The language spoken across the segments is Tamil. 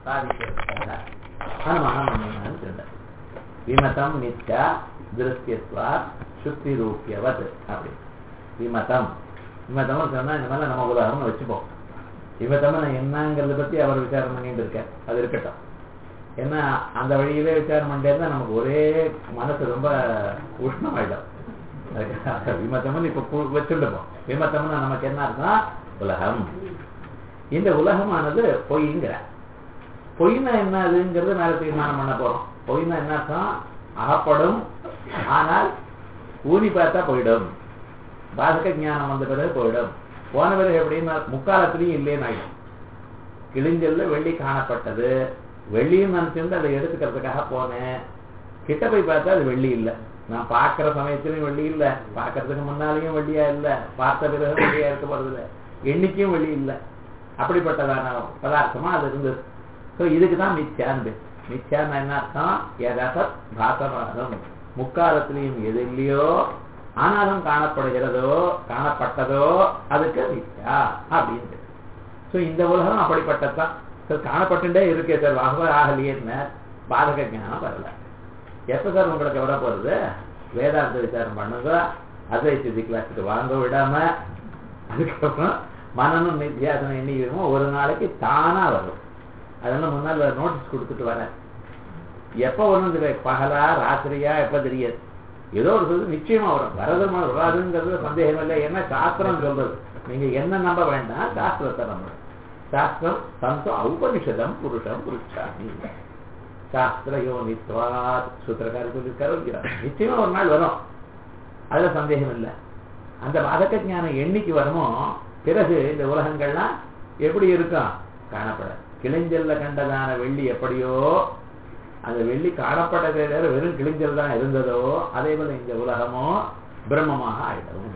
சாதிக்கிறதுக்காக அனுமானம் பண்ணினான்னு சொன்னார் விமதம் நித்யா திருஷ்யத்வா சுத்தி ரூபியவத் அப்படி விமதம் விமதம் சொன்னா இந்த மாதிரி நம்ம உதாரணம் வச்சுப்போம் விமதம் என்னங்கிறத பத்தி அவர் விசாரம் பண்ணிட்டு இருக்கார் அது இருக்கட்டும் ஏன்னா அந்த வழியிலே விசாரம் பண்ணிட்டே இருந்தா நமக்கு ஒரே மனசு ரொம்ப உஷ்ணமாயிடும் அதுக்கு விமத்தம்னு இப்ப வச்சுருப்போம் விமத்தம்னு நமக்கு என்ன அர்த்தம் உலகம் இந்த உலகமானது பொய்ங்கிற பொய்னா என்ன அதுங்கிறது மேல தீர்மானம் பண்ண போறோம் பொய்னா என்ன அர்த்தம் அகப்படும் ஆனால் ஊதி பார்த்தா போயிடும் பாதக ஞானம் வந்த பிறகு போயிடும் போன பிறகு எப்படின்னா முக்காலத்திலையும் இல்லைன்னு ஆயிடும் கிழிஞ்சல்ல வெள்ளி காணப்பட்டது வெள்ளியும் நினைச்சிருந்து அதை எடுத்துக்கிறதுக்காக போனேன் கிட்ட போய் பார்த்தா அது வெள்ளி இல்லை நான் பார்க்கிற சமயத்திலையும் வெள்ளி இல்லை பார்க்கறதுக்கு முன்னாலேயும் வெள்ளியா இல்லை பார்த்த பிறகு வெள்ளியா இருக்க போறது இல்லை எண்ணிக்கையும் வெள்ளி இல்லை அப்படிப்பட்டதான பதார்த்தமா அது இருந்தது ஸோ இதுக்கு தான் மித்யான்னு பேர் மித்யான்னு என்ன அர்த்தம் எதசத் பாசமாகும் முக்காலத்திலையும் எது இல்லையோ ஆனாலும் காணப்படுகிறதோ காணப்பட்டதோ அதுக்கு மித்யா அப்படின்னு ஸோ இந்த உலகம் அப்படிப்பட்டதுதான் சார் காணப்பட்டுட்டே இருக்கே சார் வாக ஆகலையேன்னு பாதக ஞானம் வரல எப்ப சார் உங்களுக்கு வர போறது வேதாந்த விசாரம் பண்ணுங்க அத்வைத்தி கிளாஸுக்கு வாங்க விடாம அதுக்கப்புறம் மனநம் நித்தியாசனம் எண்ணிக்கிறோமோ ஒரு நாளைக்கு தானா வரும் அதெல்லாம் முன்னால் நோட்டீஸ் கொடுத்துட்டு வரேன் எப்ப வரும் தெரியாது பகலா ராத்திரியா எப்ப தெரியாது ஏதோ ஒரு சொல்றது நிச்சயமா வரும் வரது வராதுங்கிறது சந்தேகம் இல்லை ஏன்னா சாஸ்திரம் சொல்றது நீங்க என்ன நம்ப வேண்டாம் சாஸ்திரத்தை நம்ப சாஸ்திரம் சந்தோ ஔபனிஷதம் புருஷம் புருஷாமி சாஸ்திரயோ நித்வாத் சூத்திரக்காரர் சொல்லியிருக்காரு நிச்சயமா ஒரு நாள் வரும் அதுல சந்தேகம் இல்லை அந்த பாதக ஞானம் என்னைக்கு வருமோ பிறகு இந்த உலகங்கள்லாம் எப்படி இருக்கும் காணப்பட கிளைஞ்சல்ல கண்டதான வெள்ளி எப்படியோ அந்த வெள்ளி காணப்பட்டதே வேற வெறும் கிழிஞ்சல் தான் இருந்ததோ அதே போல இந்த உலகமோ பிரம்மமாக ஆயிடும்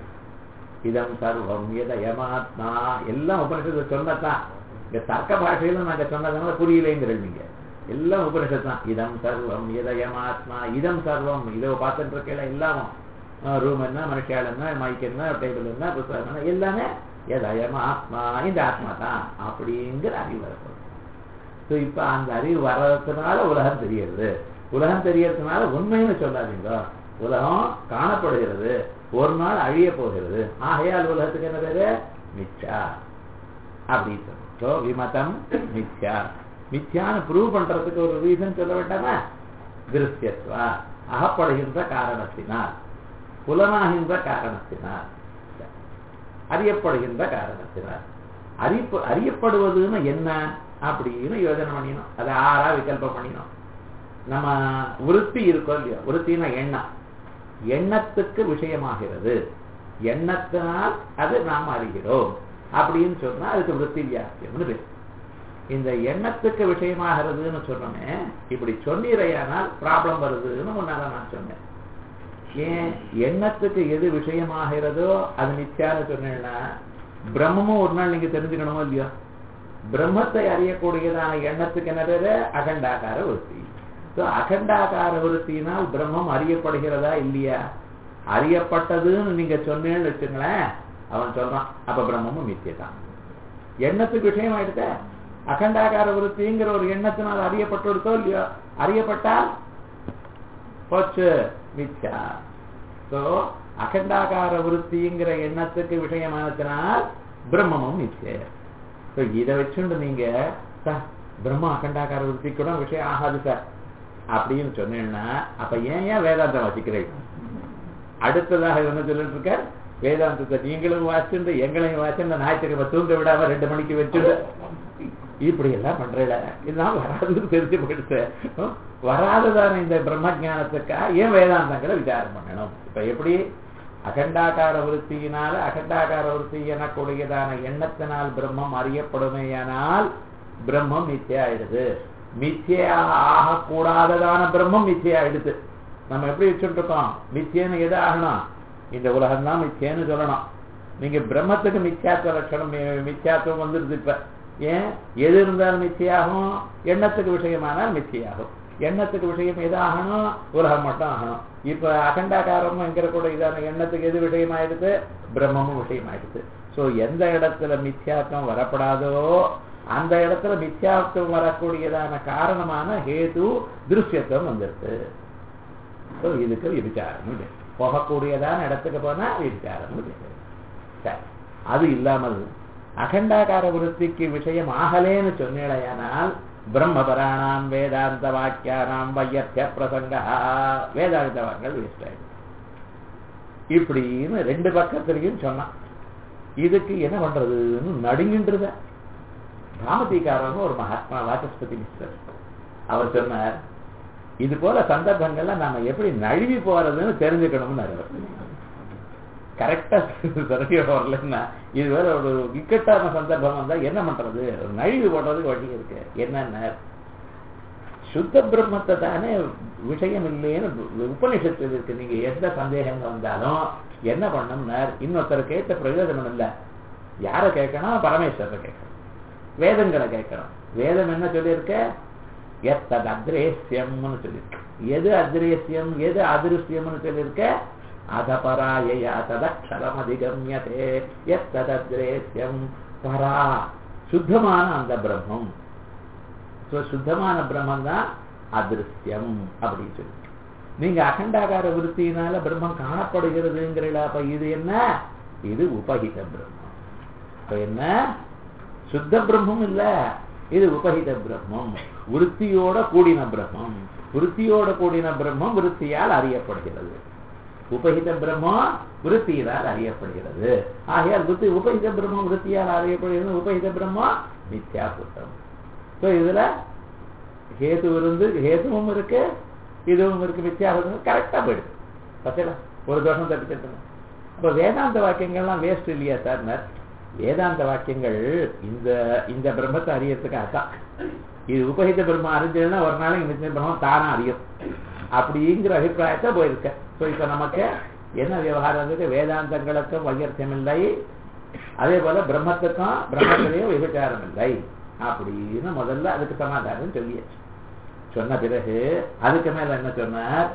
இதம் சர்வம் எதயமாத்மா எல்லாம் உபனிஷத்தை சொன்னதான் இந்த தர்க்க பாஷையில நாங்க சொன்னதுனால புரியலைங்கிறது நீங்க எல்லாம் உபனிஷத்து தான் இதம் சர்வம் எதயமாத்மா இதம் சர்வம் இதோ பார்த்துட்டு இருக்கையில எல்லாமும் ரூம் என்ன மனுஷால் என்ன மைக் என்ன டேபிள் என்ன புத்தகம் என்ன எல்லாமே எதயம் ஆத்மா இந்த ஆத்மா தான் அப்படிங்கிற அறிவு வரப்போகுது ஸோ இப்போ அந்த அறிவு வர்றதுனால உலகம் தெரியுது உலகம் தெரியறதுனால உண்மைன்னு சொல்லாதீங்க உலகம் காணப்படுகிறது ஒரு நாள் அழிய போகிறது ஆகையால் உலகத்துக்கு என்ன பேரு மிச்சா அப்படின்னு ஸோ விமதம் மித்யா மித்யான்னு ப்ரூவ் பண்றதுக்கு ஒரு ரீசன் சொல்ல வேண்டாமா திருஷ்யத்வா அகப்படுகின்ற காரணத்தினால் புலனாகின்ற காரணத்தினால் அறியப்படுகின்ற காரணத்தினால் அறிய அறியப்படுவதுன்னு என்ன அப்படின்னு யோஜனை பண்ணினோம் அதை ஆறா விகல்பம் பண்ணினோம் நம்ம விருத்தி இருக்கோம் இல்லையோ விருத்தினா எண்ணம் எண்ணத்துக்கு விஷயமாகிறது எண்ணத்தினால் அது நாம் அறிகிறோம் அப்படின்னு சொன்னா அதுக்கு விருத்தி வியாக்கியம்னு பேர் இந்த எண்ணத்துக்கு விஷயமாகிறதுன்னு சொன்னோமே இப்படி சொன்னீரையானால் ப்ராப்ளம் வருதுன்னு முன்னால நான் சொன்னேன் ஏன் எண்ணத்துக்கு எது விஷயமாகிறதோ அது நிச்சயான்னு சொன்னேன்னா பிரம்மமும் ஒரு நாள் நீங்க தெரிஞ்சுக்கணுமோ இல்லையோ பிரம்மத்தை அறியக்கூடியதான எண்ணத்துக்கு என்ன பேரு அகண்டாகார விருத்தி ஸோ அகண்டாகார விருத்தினால் பிரம்மம் அறியப்படுகிறதா இல்லையா அறியப்பட்டதுன்னு நீங்க சொன்னேன்னு வச்சுங்களேன் அவன் சொல்றான் அப்ப பிரம்மமும் மித்தியதான் எண்ணத்துக்கு விஷயம் ஆயிடுத்த அகண்டாகார விருத்திங்கிற ஒரு எண்ணத்தினால் அறியப்பட்டிருக்கோ இல்லையோ அறியப்பட்டால் போச்சு மிச்சா ஸோ அகண்டாகார விருத்திங்கிற எண்ணத்துக்கு விஷயமானத்தினால் பிரம்மமும் நிச்சயம் ஸோ இதை வச்சுண்டு நீங்க சார் பிரம்ம அகண்டாகார விருத்தி கூட விஷயம் ஆகாது சார் அப்படின்னு சொன்னேன்னா அப்ப ஏன் ஏன் வேதாந்தம் வச்சுக்கிறீங்க அடுத்ததாக என்ன சொல்லிட்டு இருக்க வேதாந்தத்தை நீங்களும் வாசிச்சுண்டு எங்களையும் வாசிச்சு ஞாயிற்றுக்கிழமை தூங்க விடாம ரெண்டு மணிக்கு வச்சுட்டு இப்படி எல்லாம் பண்றல இதெல்லாம் வராதுன்னு தெரிஞ்சு போயிடுச்சு வராததான இந்த பிரம்ம ஜானத்துக்கா ஏன் வேதாந்தங்களை விசாரம் பண்ணணும் இப்ப எப்படி அகண்டாகார விருத்தியினால அகண்டாகார விருத்தி எனக்கூடியதான எண்ணத்தினால் பிரம்மம் அறியப்படுமேயானால் பிரம்மம் மித்தியாயிடுது மித்தியாக ஆகக்கூடாததான பிரம்மம் மித்தியாயிடுது நம்ம எப்படி வச்சுட்டு இருக்கோம் மித்தியன்னு எது ஆகணும் இந்த உலகம் தான் மித்தியன்னு சொல்லணும் நீங்க பிரம்மத்துக்கு மித்தியாத்துவ லட்சணம் மித்தியாத்துவம் வந்துருது இப்ப ஏன் எது இருந்தாலும் மித்தியாகும் எண்ணத்துக்கு விஷயமானால் மித்தியாகும் எண்ணத்துக்கு விஷயம் எது ஆகணும் உலகம் மட்டும் ஆகணும் இப்ப அகண்டாகாரமும் என்கிற கூட இதான எண்ணத்துக்கு எது விஷயமாயிடுது பிரம்மமும் விஷயமாயிடுது சோ எந்த இடத்துல மித்தியாக்கம் வரப்படாதோ அந்த இடத்துல மித்யாத்துவம் வரக்கூடியதான காரணமான ஹேது திருஷ்யத்துவம் வந்துருது So, இதுக்கு விபிச்சாரம் இல்லை. போகக்கூடியதான இடத்துக்கு போனா விபிச்சாரம் இல்லை. சரி அது இல்லாமல் அகண்டாகார விருத்திக்கு விஷயம் ஆகலேன்னு சொன்னேடையானால் பிரம்மபராணாம் வேதாந்த வாக்கியானாம் வையத்திய பிரசங்க வேதாந்த வாக்கள் வேஸ்ட் ஆயிடும் இப்படின்னு ரெண்டு பக்கத்திலையும் சொன்னான் இதுக்கு என்ன பண்றதுன்னு நடுங்கின்றத ராமதீகாரன் ஒரு மகாத்மா வாசஸ்பதி மிஸ்டர் அவர் சொன்னார் இது போல சந்தர்ப்பங்கள்ல நாம எப்படி நழுவி போறதுன்னு தெரிஞ்சுக்கணும்னு அவர் கரெக்டா சரியா வரலன்னா இது வேற ஒரு இக்கட்டான சந்தர்ப்பம் வந்தா என்ன பண்றது ஒரு நழுவி போடுறதுக்கு வழி இருக்கு என்னன்னா சுத்த பிரம்மத்தை தானே விஷயம் இல்லைன்னு உபநிஷத்தில் இருக்கு நீங்க எந்த சந்தேகங்கள் வந்தாலும் என்ன பண்ணணும்னார் இன்னொருத்தர் கேட்ட பிரயோஜனம் இல்லை யாரை கேட்கணும் பரமேஸ்வரரை கேட்கணும் வேதங்களை கேட்கணும் வேதம் என்ன சொல்லியிருக்க எத்தது அத்ரேசியம்னு சொல்லியிருக்கு எது அத்ரேசியம் எது அதிருஷ்யம்னு சொல்லியிருக்க அதபராயா ததக்ஷரம் அதிகமியதே எத்ததத்ரேசியம் பரா சுத்தமான அந்த பிரம்மம் So, சுத்தமான பிரம்மம் தான் அதிருஷ்யம் அப்படின்னு சொல்லி நீங்க அகண்டாகார விருத்தியினால பிரம்மம் காணப்படுகிறதுங்கிறீங்களா அப்ப இது என்ன இது உபகித பிரம்மம் அப்ப என்ன சுத்த பிரம்மம் இல்ல இது உபகித பிரம்மம் விருத்தியோட கூடின பிரம்மம் விருத்தியோட கூடின பிரம்மம் விருத்தியால் அறியப்படுகிறது உபகித பிரம்மம் விருத்தியினால் அறியப்படுகிறது ஆகையால் விருத்தி உபகித பிரம்மம் விருத்தியால் அறியப்படுகிறது உபகித பிரம்மம் மித்யா புத்தம் ஸோ இதுல ஹேது இருந்து ஹேதுவும் இருக்கு இதுவும் இருக்கு வித்தியாசம் கரெக்டா போயிடுது பார்த்தீங்களா ஒரு தோஷம் தட்டி தட்டணும் அப்ப வேதாந்த வாக்கியங்கள்லாம் வேஸ்ட் இல்லையா சார் வேதாந்த வாக்கியங்கள் இந்த இந்த பிரம்மத்தை அறியறதுக்கு அதான் இது உபகித பிரம்மம் அறிஞ்சதுன்னா ஒரு நாளைக்கு நிச்சய பிரம்மம் தானா அறியும் அப்படிங்கிற அபிப்பிராயத்தை போயிருக்க ஸோ இப்ப நமக்கு என்ன விவகாரம் இருக்கு வேதாந்தங்களுக்கும் வையர்த்தியம் இல்லை அதே போல பிரம்மத்துக்கும் பிரம்மத்திலையும் விபச்சாரம் இல்லை அப்படின்னு முதல்ல அதுக்கு சமாதானம் சொல்லியாச்சு சொன்ன பிறகு அதுக்கு மேல என்ன சொன்னார்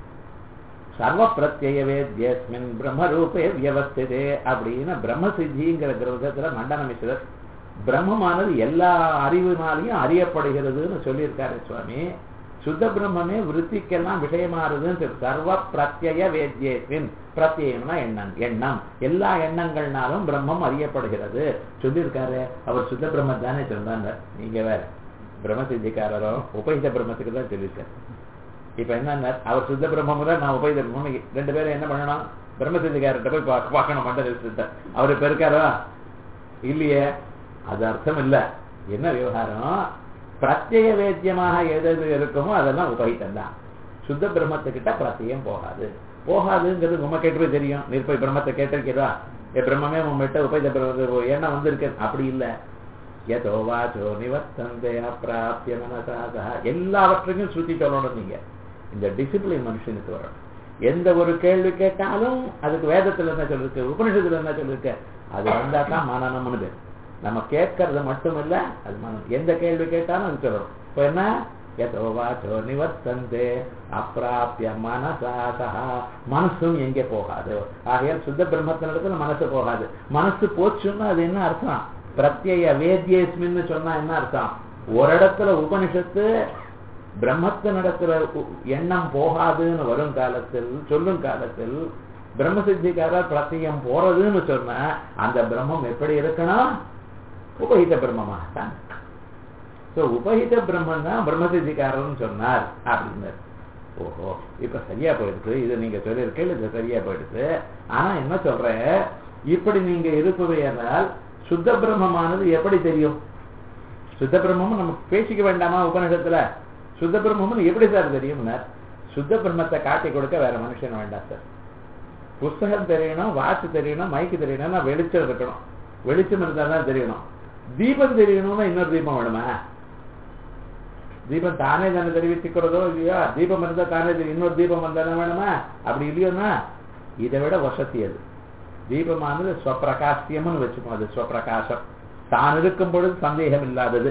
சர்வ பிரத்யய வேத்யஸ்மின் பிரம்மரூபே வியவஸ்திதே அப்படின்னு பிரம்ம சித்திங்கிற கிரந்தத்துல மண்டன மிஸ்ரர் பிரம்மமானது எல்லா அறிவினாலையும் அறியப்படுகிறதுன்னு சொல்லியிருக்காரு சுவாமி சுத்த பிரம்மமே விருத்திக்கெல்லாம் விஷயமாறுதுன்னு சர்வ பிரத்யய வேத்யேஸ்மின் பிரத்யம்னா எண்ணம் எண்ணம் எல்லா எண்ணங்கள்னாலும் பிரம்மம் அறியப்படுகிறது சொல்லியிருக்காரு அவர் சுத்த பிரம்மம் தானே சொன்னாங்க நீங்க வேற பிரம்ம சித்திக்காரரும் உபகித பிரம்மத்துக்கு தான் சொல்லியிருக்காரு இப்ப என்ன அவர் சுத்த பிரம்மம் தான் நான் உபகித பிரம்மம் ரெண்டு பேரும் என்ன பண்ணணும் பிரம்ம சித்திக்காரர்கிட்ட போய் பார்க்க- பார்க்கணும் மண்டல சித்தர் அவரு பெருக்காரா இல்லையே அது அர்த்தம் இல்ல என்ன விவகாரம் பிரத்யய வேத்தியமாக எது எது இருக்குமோ அதெல்லாம் உபகிதம் தான் சுத்த பிரம்மத்துக்கிட்ட பிரத்யம் போகாது போகாதுங்கிறது உங்க கேட்டு போய் தெரியும் நீர் போய் பிரம்மத்தை கேட்டிருக்கிறா ஏ பிரம்மமே உங்ககிட்ட உபகித பிரம்ம எண்ணம் வந்திருக்கு அப்படி இல்ல எதோ வாச்சோ நிவர்த்தந்தே அப்பிராப்திய மனசாதா எல்லாவற்றையும் சுத்தி சொல்லணும் நீங்க இந்த டிசிப்ளின் மனுஷனுக்கு வரணும் எந்த ஒரு கேள்வி கேட்டாலும் அதுக்கு வேதத்துல என்ன சொல்லிருக்கு உபனிஷத்துல என்ன சொல்லிருக்கு அது வந்தா தான் மனநம்னு பேர் நம்ம கேட்கறது மட்டும் இல்ல அது மனம் எந்த கேள்வி கேட்டாலும் அது சொல்லணும் இப்ப என்ன எதோ வாச்சோ நிவர்த்தந்தே அப்பிராப்திய மனசாசா மனசும் எங்கே போகாது ஆகையால் சுத்த பிரம்மத்தினிடத்துல மனசு போகாது மனசு போச்சுன்னா அது என்ன அர்த்தம் பிரத்யய வேத்யேஸ்மின்னு சொன்னா என்ன அர்த்தம் ஒரு இடத்துல உபனிஷத்து பிரம்மத்தினிடத்துல உ- எண்ணம் போகாதுன்னு வரும் காலத்தில் சொல்லும் காலத்தில் பிரம்ம சித்திக்காரர் பிரத்யம் போறதுன்னு சொன்னா அந்த பிரம்மம் எப்படி இருக்கணும் உபஹித பிரம்மமாகத்தான் சோ உபஹித பிரம்மன் தான் பிரம்ம சித்திக்காரர்னு சொன்னார் அப்படின்னாரு ஓஹோ இப்ப சரியா போயிடுச்சு இது நீங்க சொல்லியிருக்கீங்க இது சரியா போயிடுச்சு ஆனா என்ன சொல்றேன் இப்படி நீங்க இருப்பவையானால் சுத்த பிரம்மமானது எப்படி தெரியும் சுத்த பிரம்மம் நம்ம பேசிக்க வேண்டாமா உபநிஷத்துல சுத்த பிரம்மம்னு எப்படி சார் தெரியும்னார் சுத்த பிரம்மத்தை காட்டி கொடுக்க வேற மனுஷன் வேண்டாம் சார் புஸ்தகம் தெரியணும் வாட்ச் தெரியணும் மைக்கு தெரியணும்னா வெளிச்சம் இருக்கணும் வெளிச்சம் இருந்தா தான் தெரியணும் தீபம் தெரியணும்னா இன்னொரு தீபம் வேணுமா தீபம் தானே தானே தெரிவிச்சுக்கிறதோ இல்லையோ தீபம் இருந்தா தானே தெரியும். இன்னொரு தீபம் வந்தானே வேணுமா அப்படி இல்லையோன்னா இதை விட வசதி அது தீபமானது ஸ்வப்பிரகாசியம்னு வச்சுக்கணும் அது ஸ்வப்பிரகாசம் தான் இருக்கும் பொழுது சந்தேகம் இல்லாதது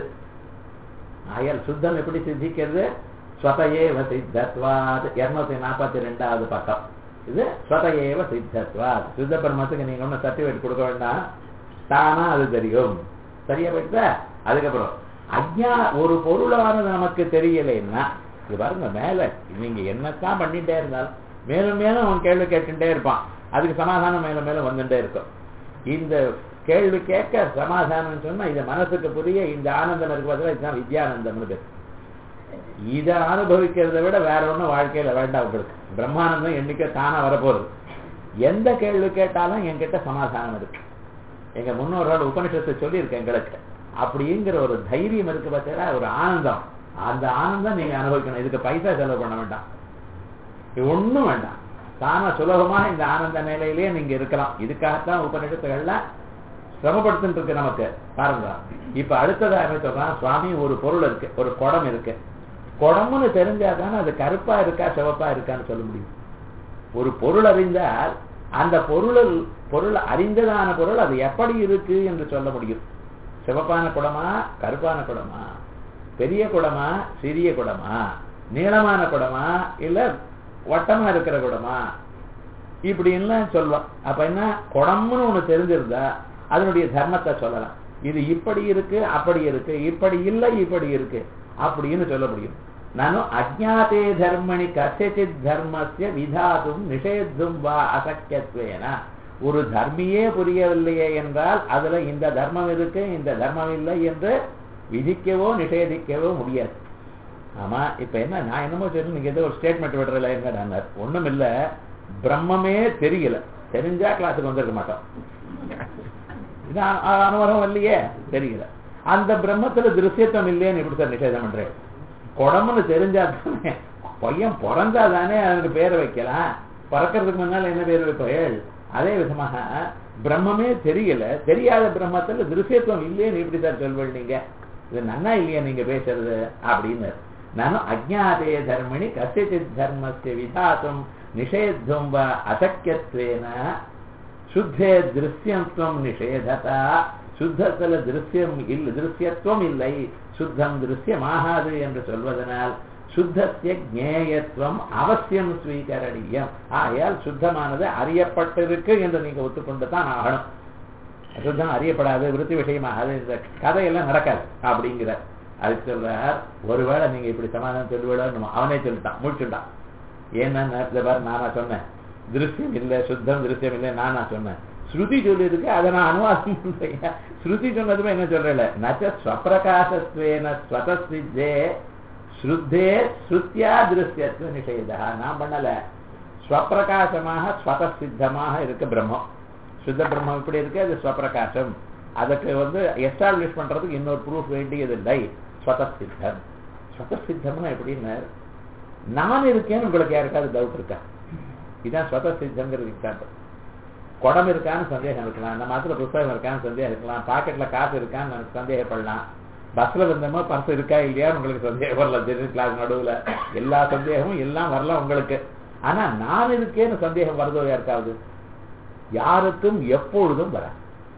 ஆயால் சுத்தம் எப்படி சித்திக்கிறது ஸ்வதஏவ சித்தத்வாத் இருநூத்தி நாற்பத்தி ரெண்டாவது பக்கம் இது ஸ்வதஏவ சித்தத்வாத் சுத்த பிரம்மத்துக்கு நீங்க ஒன்றும் சர்டிஃபிகேட் கொடுக்க வேண்டாம் தானா அது தெரியும் சரியா போயிட்டா அதுக்கப்புறம் அஜ்ஞா ஒரு பொருளானது நமக்கு தெரியலைன்னா இது பாருங்க மேல நீங்க என்னத்தான் பண்ணிட்டே இருந்தாலும் மேலும் மேலும் அவன் கேள்வி கேட்டுட்டே இருப்பான் அதுக்கு சமாதானம் மேல மேல வந்துட்டே இருக்கும் இந்த கேள்வி கேட்க சமாதானம் சொன்னா இது மனசுக்கு புரிய இந்த ஆனந்தம் இருக்கு பார்த்தா இதுதான் வித்யானந்தம்னு பேர் இதை அனுபவிக்கிறதை விட வேற ஒண்ணும் வாழ்க்கையில வேண்டாம் உங்களுக்கு பிரம்மானந்தம் என்னைக்கோ தானா வரப்போகுது எந்த கேள்வி கேட்டாலும் என்கிட்ட சமாதானம் இருக்கு எங்க முன்னோரோட உபனிஷத்தை சொல்லியிருக்கேன் எங்களுக்கு அப்படிங்கிற ஒரு தைரியம் இருக்கு பார்த்தீங்களா ஒரு ஆனந்தம் அந்த ஆனந்தம் நீங்க அனுபவிக்கணும் இதுக்கு பைசா செலவு பண்ண வேண்டாம் இது ஒண்ணும் வேண்டாம் தானா சுலபமா இந்த ஆனந்த நிலையிலேயே நீங்க இருக்கலாம் இதுக்காகத்தான் உபநிஷத்துகள்லாம் சிரமப்படுத்திட்டு இருக்கு நமக்கு பாருங்க இப்ப அடுத்ததா என்ன சொல்றான் சுவாமி ஒரு பொருள் இருக்கு ஒரு குடம் இருக்கு குடம்னு தெரிஞ்சாதானே அது கருப்பா இருக்கா சிவப்பா இருக்கான்னு சொல்ல முடியும் ஒரு பொருள் அறிந்தால் அந்த பொருள் பொருள் அறிந்ததான பொருள் அது எப்படி இருக்கு என்று சொல்ல முடியும் சிவப்பான குடமா கருப்பான குடமா பெரிய குடமா சிறிய குடமா நீளமான குடமா இல்ல வட்டமா இருக்கிற குடமா இப்படின்லாம் சொல்லுவான் அப்ப என்ன குடம்னு ஒண்ணு தெரிஞ்சிருந்தா அதனுடைய தர்மத்தை சொல்லலாம் இது இப்படி இருக்கு அப்படி இருக்கு இப்படி இல்லை இப்படி இருக்கு அப்படின்னு சொல்ல முடியும் நானும் அஜாத்தே தர்மணி கசித் தர்மஸ்ய விதாதும் நிஷேத்தும் வா அசக்கியத்வேன ஒரு தர்மியே புரியவில்லையே என்றால் அதுல இந்த தர்மம் இருக்கு இந்த தர்மம் இல்லை என்று விதிக்கவோ நிஷேதிக்கவோ முடியாது ஆமா இப்ப என்ன நான் என்னமோ சொல்லி நீங்க ஏதோ ஒரு ஸ்டேட்மெண்ட் விடுறல என்ன ஒண்ணும் இல்ல பிரம்மமே தெரியல தெரிஞ்சா கிளாஸுக்கு வந்திருக்க மாட்டோம் இது அனுபவம் இல்லையே தெரியல அந்த பிரம்மத்துல திருஷ்யத்துவம் இல்லையேன்னு எப்படி சார் நிஷேதம் பண்றேன் குடம்னு தெரிஞ்சா தானே பையன் பிறந்தா தானே அவனுக்கு பேரை வைக்கலாம் பிறக்கிறதுக்கு முன்னால என்ன பேர் வைப்பேள் அதே விதமாக பிரம்மமே தெரியல தெரியாத பிரம்மத்துல திருஷ்யத்துவம் இல்லையேன்னு எப்படி சார் சொல்வீள் நீங்க இது நன்னா இல்லையா நீங்க பேசுறது அப்படின்னு நானும் அஜாதே தர்மணி கசித் தர்மஸ்ய விதாத்தும் நிஷேத்தும் வா அசக்கியத்வேன சுத்தே திருஷ்யத்துவம் நிஷேததா சுத்தத்துல திருஷ்யம் இல்லை திருஷ்யத்துவம் இல்லை சுத்தம் திருஷ்யமாகாது என்று சொல்வதனால் சுத்தத்திய ஜேயத்துவம் அவசியம் ஸ்வீகரணியம் ஆகையால் சுத்தமானது அறியப்பட்டிருக்கு என்று நீங்க ஒத்துக்கொண்டு தான் ஆகணும் சுத்தம் அறியப்படாது விருத்தி விஷயமாகாது இந்த கதையெல்லாம் நடக்காது அப்படிங்கிற அதுக்கு சொல்றார் ஒருவேளை நீங்க இப்படி சமாதானம் சொல்லுவேன்னு அவனே சொல்லிட்டான் முடிச்சுட்டான் ஏன்னா பாரு நானா சொன்னேன் திருஷ்யம் இல்லை சுத்தம் திருஷ்யம் இல்லை நானா சொன்னேன் ஸ்ருதி சொல்லியிருக்கு அதை நான் அனுவாதம் பண்றேன் ஸ்ருதி சொன்னதுமே என்ன சொல்றல நச்ச ஸ்வப்பிரகாசத்வேன ஸ்வதசித்தே ஸ்ருத்தே ஸ்ருத்தியா திருஷ்யத்துவ நிஷேதா நான் பண்ணல ஸ்வப்பிரகாசமாக ஸ்வதசித்தமாக இருக்கு பிரம்மம் சுத்த பிரம்மம் இப்படி இருக்கு அது ஸ்வப்பிரகாசம் அதுக்கு வந்து எஸ்டாப்ளிஷ் பண்றதுக்கு இன்னொரு ப்ரூஃப் வேண்டியது இல்லை ஸ்வதசித்தம் ஸ்வதசித்தம்னா எப்படின்னு நான் இருக்கேன்னு உங்களுக்கு யாருக்காவது டவுட் இருக்கா இதான் ஸ்வதசித்தங்கிறது எக்ஸாம்பிள் குடம் இருக்கான்னு சந்தேகம் இருக்கலாம் நம்ம மாத்திர புத்தகம் இருக்கான்னு சந்தேகம் இருக்கலாம் பாக்கெட்ல காசு இருக்கான்னு எனக்கு சந்தேகப்படலாம் பஸ்ல வந்தோமோ பர்ஸ் இருக்கா இல்லையா உங்களுக்கு சந்தேகம் வரலாம் ஜெனரல் கிளாஸ் நடுவுல எல்லா சந்தேகமும் எல்லாம் வரலாம் உங்களுக்கு ஆனா நான் இருக்கேன்னு சந்தேகம் வருதோ யாருக்காவது யாருக்கும் எப்பொழுதும் வர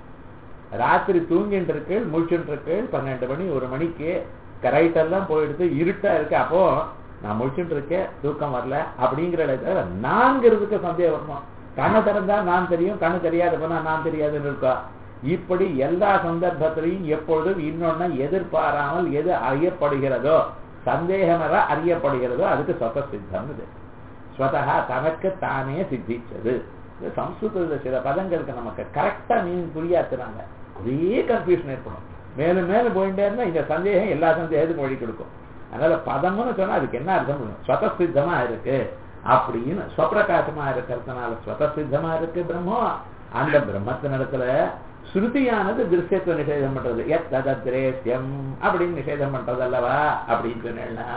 ராத்திரி தூங்கிட்டு இருக்கு முழிச்சுட்டு இருக்கு பன்னெண்டு மணி ஒரு மணிக்கு கரைட்டெல்லாம் போயிடுத்து இருட்டா இருக்கு அப்போ நான் முழிச்சுட்டு இருக்கேன் தூக்கம் வரல அப்படிங்கிற தவிர நான்கிறதுக்கு சந்தேகம் வரணும் கண்ணை திறந்தா நான் தெரியும் கண்ணு தெரியாத போனா நான் தெரியாதுன்னு இருக்கா இப்படி எல்லா சந்தர்ப்பத்திலையும் எப்பொழுதும் இன்னொன்னு எதிர்பாராமல் எது அறியப்படுகிறதோ சந்தேகமர அறியப்படுகிறதோ அதுக்கு சொத்த சித்தம் இது ஸ்வதா தனக்கு தானே சித்திச்சது இது சம்ஸ்கிருதத்தில் சில பதங்களுக்கு நமக்கு கரெக்டா மீன் புரியாத்துறாங்க ஒரே கன்ஃபியூஷன் ஏற்படும் மேலும் மேலும் போயிட்டே இருந்தா இந்த சந்தேகம் எல்லா சந்தேகத்துக்கும் வழி கொடுக்கும் அதனால பதம்னு சொன்னா அதுக்கு என்ன அர்த்தம் ஸ்வதசித்தமா இருக்கு அப்படின்னு ஸ்வப்பிரகாசமா இருக்கிறதுனால ஸ்வதசித்தமா இருக்கு பிரம்மம் அந்த பிரம்மத்தினிடத்துல ஸ்ருதியானது திருஷ்யத்துவ நிஷேதம் பண்றது எத் ததத்ரேசியம் அப்படின்னு நிஷேதம் பண்றது அல்லவா அப்படின்னு சொன்னேன்னா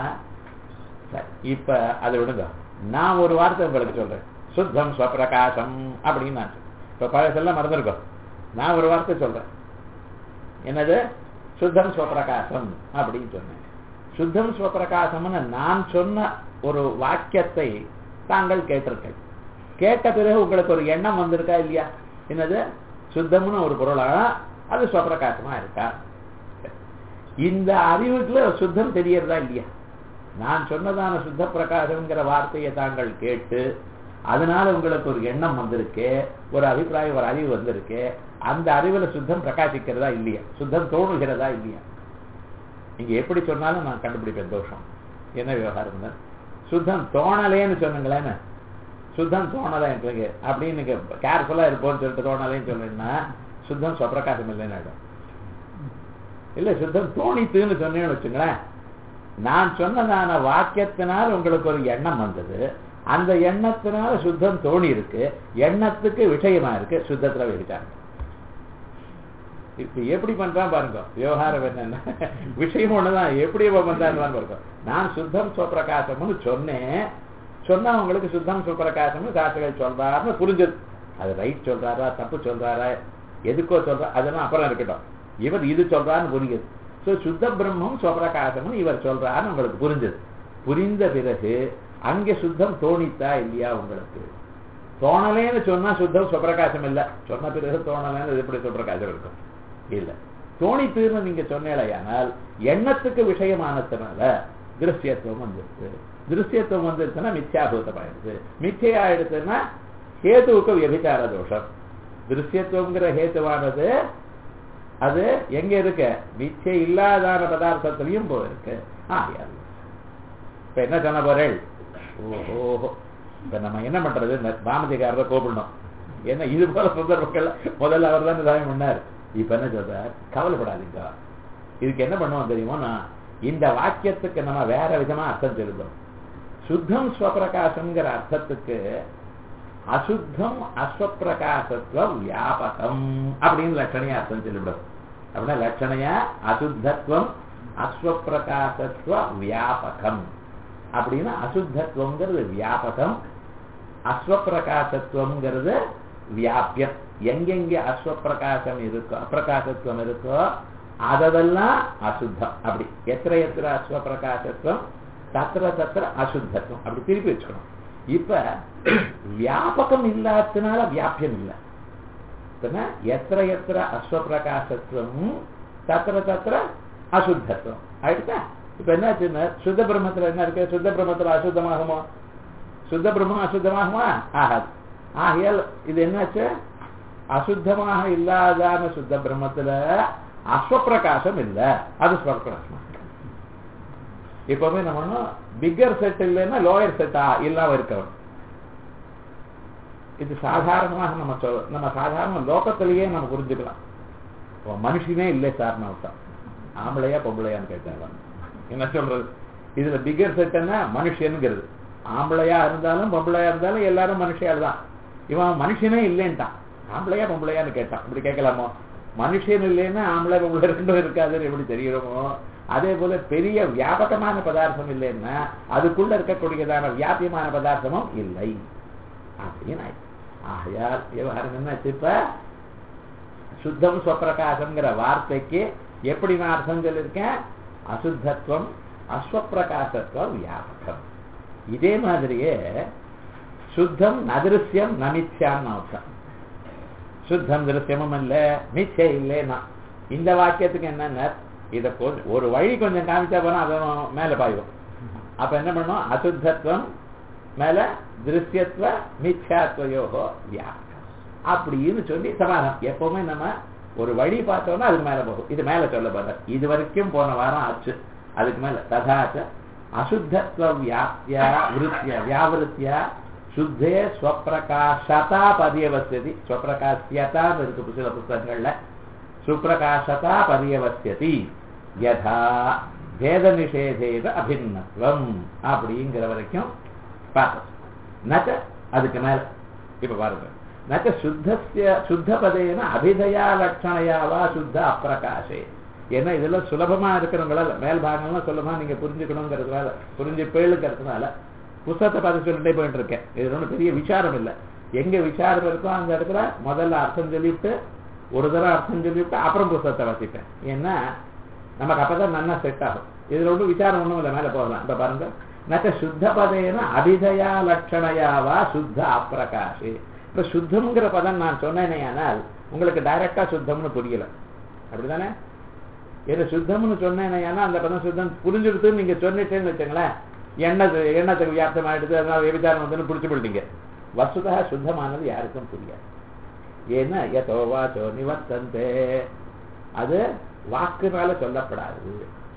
இப்ப அதை விடுங்க நான் ஒரு வார்த்தை உங்களுக்கு சொல்றேன் சுத்தம் ஸ்வப்பிரகாசம் அப்படின்னு நான் இப்ப பழசெல்லாம் மறந்துருக்கோம் நான் ஒரு வார்த்தை சொல்றேன் என்னது சுத்தம் ஸ்வப்பிரகாசம் அப்படின்னு சொன்னேன் சுத்தம் ஸ்வப்பிரகாசம்னு நான் சொன்ன ஒரு வாக்கியத்தை தாங்கள் கேட்டிருக்கேன் கேட்ட பிறகு உங்களுக்கு ஒரு எண்ணம் வந்திருக்கா இல்லையா என்னது சுத்தம்னு ஒரு பொருளா அது ஸ்வப்பிரகாசமா இருக்கா இந்த அறிவுக்குள்ள சுத்தம் தெரியறதா இல்லையா நான் சொன்னதான சுத்த பிரகாசம்ங்கிற வார்த்தையை தாங்கள் கேட்டு அதனால உங்களுக்கு ஒரு எண்ணம் வந்திருக்கு ஒரு அபிப்பிராயம் ஒரு அறிவு வந்திருக்கு அந்த அறிவுல சுத்தம் பிரகாசிக்கிறதா இல்லையா சுத்தம் தோணுகிறதா இல்லையா நீங்க எப்படி சொன்னாலும் நான் கண்டுபிடிப்பேன் தோஷம் என்ன விவகாரம் தான் சுத்தம் தோணலேன்னு சொன்னீங்களேன்னு சுத்தம் தோணலை எனக்கு அப்படின்னு நீங்க கேர்ஃபுல்லா இருப்போம்னு சொல்லிட்டு தோணலேன்னு சொன்னீங்கன்னா சுத்தம் சுவப்பிரகாசம் இல்லைன்னு ஆயிடும் இல்ல சுத்தம் தோணித்துன்னு சொன்னேன்னு வச்சுங்களேன் நான் சொன்னதான வாக்கியத்தினால் உங்களுக்கு ஒரு எண்ணம் வந்தது அந்த எண்ணத்தினால சுத்தம் தோணி இருக்கு எண்ணத்துக்கு விஷயமா இருக்கு சுத்தத்துல விட்டாங்க இப்ப எப்படி பண்றான் பாருங்க விவகாரம் என்னன்னா விஷயம் ஒண்ணுதான் எப்படி இப்ப பண்றான்னு பாருங்க நான் சுத்தம் சுவப்பிரகாசம்னு சொன்னேன் சொன்னா உங்களுக்கு சுத்தம் சுவப்பிரகாசம்னு சாஸ்திரங்கள் சொல்றாருன்னு புரிஞ்சது அது ரைட் சொல்றாரா தப்பு சொல்றாரா எதுக்கோ சொல்றா அதெல்லாம் அப்புறம் இருக்கட்டும் இவர் இது சொல்றாருன்னு புரியுது சோ சுத்த பிரம்மம் சுவப்பிரகாசம்னு இவர் சொல்றாருன்னு உங்களுக்கு புரிஞ்சது புரிந்த பிறகு அங்கே சுத்தம் தோணித்தா இல்லையா உங்களுக்கு தோணலேன்னு சொன்னா சுத்தம் சுப்பிரகாசம் இல்ல சொன்ன பிறகு தோணலேன்னு எப்படி சுப்பிரகாசம் இருக்கும் இல்ல தோணித்துன்னு நீங்க சொன்னேலையானால் எண்ணத்துக்கு விஷயமானதுனால திருஷ்யத்துவம் வந்துருக்கு திருஷ்யத்துவம் வந்துருச்சுன்னா மித்யாபூதமாயிடுது மிச்சையா எடுத்துன்னா ஹேதுவுக்கு வியபிச்சார தோஷம் திருஷ்யத்துவங்கிற ஹேத்துவானது அது எங்க இருக்க மிச்சை இல்லாதான பதார்த்தத்திலையும் போயிருக்கு ஆகியாது இப்ப என்ன சொன்ன போறேள் ஓஹோ இப்ப நம்ம என்ன பண்றது இந்த பாமதிகாரரை கூப்பிடணும் என்ன இது போல சந்தர்ப்பங்கள் முதல்ல அவர் தான் நிதாயம் பண்ணார் இப்ப என்ன சொல்றார் கவலைப்படாதீங்க இதுக்கு என்ன பண்ணுவோம் தெரியுமோ நான் இந்த வாக்கியத்துக்கு நம்ம வேற விதமா அர்த்தம் சொல்லுவோம் சுத்தம் ஸ்வப்பிரகாசம்ங்கிற அர்த்தத்துக்கு அசுத்தம் அஸ்வப்பிரகாசத்துவம் வியாபகம் அப்படின்னு லட்சணையா அர்த்தம் சொல்லிவிடும் அப்படின்னா லட்சணையா அசுத்தத்துவம் அஸ்வப்பிரகாசத்துவ வியாபகம் அப்படின்னா அசுத்தத்துவங்கிறது வியாபகம் அஸ்வப்பிரகாசத்துவங்கிறது வியாபியம் எங்கெங்க அஸ்வப்பிரகாசம் இருக்கோ அப்பிரகாசத்துவம் இருக்கோ அதெல்லாம் அசுத்தம் அப்படி எத்திர எத்திர அஸ்வப்பிரகாசத்துவம் தத்திர தத்திர அசுத்தத்துவம் அப்படி திருப்பி வச்சுக்கணும் இப்ப வியாபகம் இல்லாததுனால வியாபியம் இல்லை எத்திர எத்திர அஸ்வப்பிரகாசத்துவம் தத்திர தத்திர அசுத்தத்துவம் ஆயிடுச்சா இப்ப என்னாச்சுன்னா சுத்த பிரம்மத்துல என்ன இருக்கு சுத்த பிரம்மத்துல அசுத்தமாகுமா சுத்த பிரம்மம் அசுத்தமாகுமா ஆகாது ஆகையால் இது என்னாச்சு அசுத்தமாக இல்லாதான சுத்த பிரம்மத்துல அஸ்வப்பிரகாசம் இல்ல அது ஸ்வப்பிரகாசம் எப்பவுமே நம்ம பிக்கர் செட் இல்லைன்னா லோயர் செட்டா இல்லாம இருக்கணும் இது சாதாரணமாக நம்ம சொல் நம்ம சாதாரண லோகத்திலேயே நம்ம புரிஞ்சுக்கலாம் மனுஷனே இல்லை சார் நான் ஆம்பளையா பொம்பளையான்னு கேட்டாங்க என்ன சொல்றது இதுல பிகர் செட்னா மனுஷனுங்கிறது ஆம்பளையா இருந்தாலும் பொம்பளையா இருந்தாலும் எல்லாரும் மனுஷியால் தான் இவன் மனுஷனே இல்லைன்ட்டான் ஆம்பளையா பொம்பளையான்னு கேட்டான் இப்படி கேட்கலாமோ மனுஷன் இல்லைன்னா ஆம்பளை பொம்பளை ரெண்டும் இருக்காதுன்னு எப்படி தெரியுமோ அதே போல பெரிய வியாபகமான பதார்த்தம் இல்லைன்னா அதுக்குள்ள இருக்கக்கூடியதான வியாபியமான பதார்த்தமும் இல்லை அப்படின்னு ஆகையால் விவகாரம் என்ன இப்ப சுத்தம் ஸ்வப்பிரகாசம்ங்கிற வார்த்தைக்கு எப்படி நான் அர்த்தம் சொல்லியிருக்கேன் அசுத்தத்துவம் அஸ்வப்பிரகாசத்துவம் வியாபகம் இதே மாதிரியே சுத்தம் நதிருஷ்யம் நமித்யான்னு அர்த்தம் சுத்தம் திருஷ்யமும் இல்ல மிச்சை இல்லைன்னா இந்த வாக்கியத்துக்கு என்னன்னா இத ஒரு வழி கொஞ்சம் காமிச்சா போனா அவன் மேல பாயும் அப்ப என்ன பண்ணும் அசுத்தத்துவம் மேல திருஷ்யத்துவ மித்யாத்வயோகோ வியாபகம் அப்படின்னு சொல்லி சமாதானம் எப்பவுமே நம்ம ஒரு வழி பார்த்தோம்னா அதுக்கு மேல போகும் இது மேல சொல்ல போற இது வரைக்கும் போன வாரம் ஆச்சு அதுக்கு மேல ததாச்ச அசுத்தத்துவ வியாப்தியா விருத்தியா வியாவிருத்தியா சுத்தே ஸ்வப்பிரகாசதா பதியவசியதி ஸ்வப்பிரகாசியதான்னு இருக்கு சில புத்தகங்கள்ல சுப்பிரகாசதா பதியவசியதி யதா பேத நிஷேதேத அபிநத்துவம் அப்படிங்கிற வரைக்கும் பார்த்தோம் நச்ச அதுக்கு மேல இப்ப பாருங்க நச்ச சுத்தஸ்ய சுத்த பதேன அபிதயா லட்சணையாவா சுத்த அப்பிரகாசே ஏன்னா இதெல்லாம் சுலபமா இருக்கிறவங்களால மேல் பாகங்கள்லாம் சுலபமா நீங்க புரிஞ்சுக்கணுங்கிறதுனால புரிஞ்சு பேழுங்கிறதுனால புத்தகத்தை பார்த்து சொல்லிட்டே போயிட்டு இருக்கேன் இது ஒன்றும் பெரிய விசாரம் இல்லை எங்க விசாரம் இருக்கோ அந்த இடத்துல முதல்ல அர்த்தம் சொல்லிட்டு ஒரு தடவை அர்த்தம் சொல்லிட்டு அப்புறம் புத்தகத்தை வாசிப்பேன் ஏன்னா நமக்கு அப்பதான் நல்லா செட் ஆகும் இதுல ஒன்றும் விசாரம் ஒன்றும் இல்லை மேல போகலாம் இப்ப பாருங்க நச்ச சுத்த பதேன அபிதயா லட்சணையாவா சுத்த அப்பிரகாஷே இப்ப சுத்தம்ங்கிற பதம் நான் சொன்னேனே ஆனால் உங்களுக்கு டைரக்டா சுத்தம்னு புரியல அப்படிதானே ஏன்னா சுத்தம்னு சொன்னேனே ஆனால் அந்த பதம் சுத்தம் புரிஞ்சுடுத்துன்னு நீங்க சொன்னிட்டேன்னு வச்சுங்களேன் எண்ணத்து எண்ணத்துக்கு வியாப்தம் ஆயிடுது அதனால விபச்சாரம் வந்து பிடிச்சு போயிட்டீங்க வசுதா சுத்தமானது யாருக்கும் புரியாது ஏன்னா எதோ வாச்சோ நிவர்த்தந்தே அது வாக்குனால சொல்லப்படாது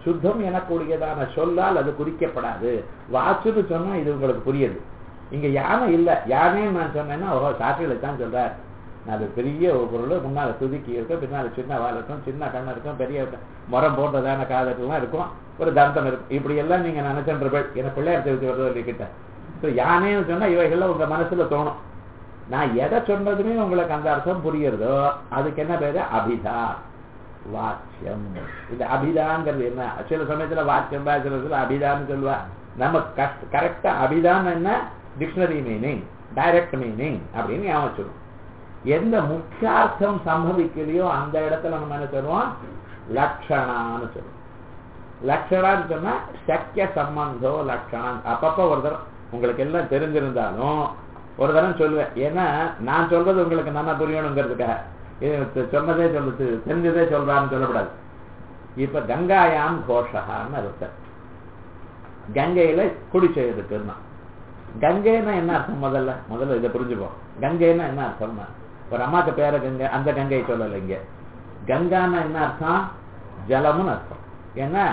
சுத்தம் எனக்கூடியதான சொல்லால் அது குறிக்கப்படாது வாச்சுன்னு சொன்னா இது உங்களுக்கு புரியுது இங்க யானை இல்ல யானைன்னு நான் சொன்னேன்னா ஓஹோ சாட்டில தான் சொல்றார் அது பெரிய ஒரு பொருள் முன்னால துதுக்கி இருக்கும் பின்னால சின்ன வால் இருக்கும் சின்ன கண்ணு இருக்கும் பெரிய முறம் போட்டதான காதெல்லாம் இருக்கும் ஒரு தந்தம் இருக்கும் இப்படி எல்லாம் நீங்க நினைச்சன்றபள் என்ன பிள்ளையார் தெரிவித்து வருது கிட்ட ஸோ யானைன்னு சொன்னா இவைகள்லாம் உங்க மனசுல தோணும் நான் எதை சொன்னதுமே உங்களுக்கு அந்த அர்த்தம் புரியுறதோ அதுக்கு என்ன பேரு அபிதா வாக்கியம் இந்த அபிதாங்கிறது என்ன சில சமயத்துல வாக்கியம் சில சமயத்துல அபிதான்னு சொல்லுவா நம்ம கரெக்டா அபிதான் என்ன டிக்ஷனரி மீனிங் டைரக்ட் மீனிங் அப்படின்னு ஞாபகம் சொல்லுவோம் எந்த முக்கியார்த்தம் சம்பவிக்கலையோ அந்த இடத்துல நம்ம என்ன சொல்லுவோம் லட்சணான்னு சொல்லுவோம் லட்சணான்னு சொன்னா சக்கிய சம்பந்தோ லட்சணம் அப்பப்ப ஒரு தரம் உங்களுக்கு எல்லாம் தெரிஞ்சிருந்தாலும் ஒரு தரம் சொல்லுவேன் ஏன்னா நான் சொல்றது உங்களுக்கு நல்லா புரியணுங்கிறதுக்காக சொன்னதே சொல்லுது தெரிஞ்சதே சொல்றான்னு சொல்லக்கூடாது இப்ப கங்காயாம் கோஷகான்னு அர்த்தம் கங்கையில குடிச்சை இருக்குன்னா கங்கைன்னா என்ன அர்த்தம் முதல்ல முதல்ல இதை புரிஞ்சுப்போம் கங்கைன்னா என்ன அர்த்தம்னா ஒரு அம்மாக்கு பேர கங்கை அந்த கங்கையை சொல்லலை இங்க கங்கான்னா என்ன அர்த்தம் ஜலம்னு அர்த்தம் ஏன்னா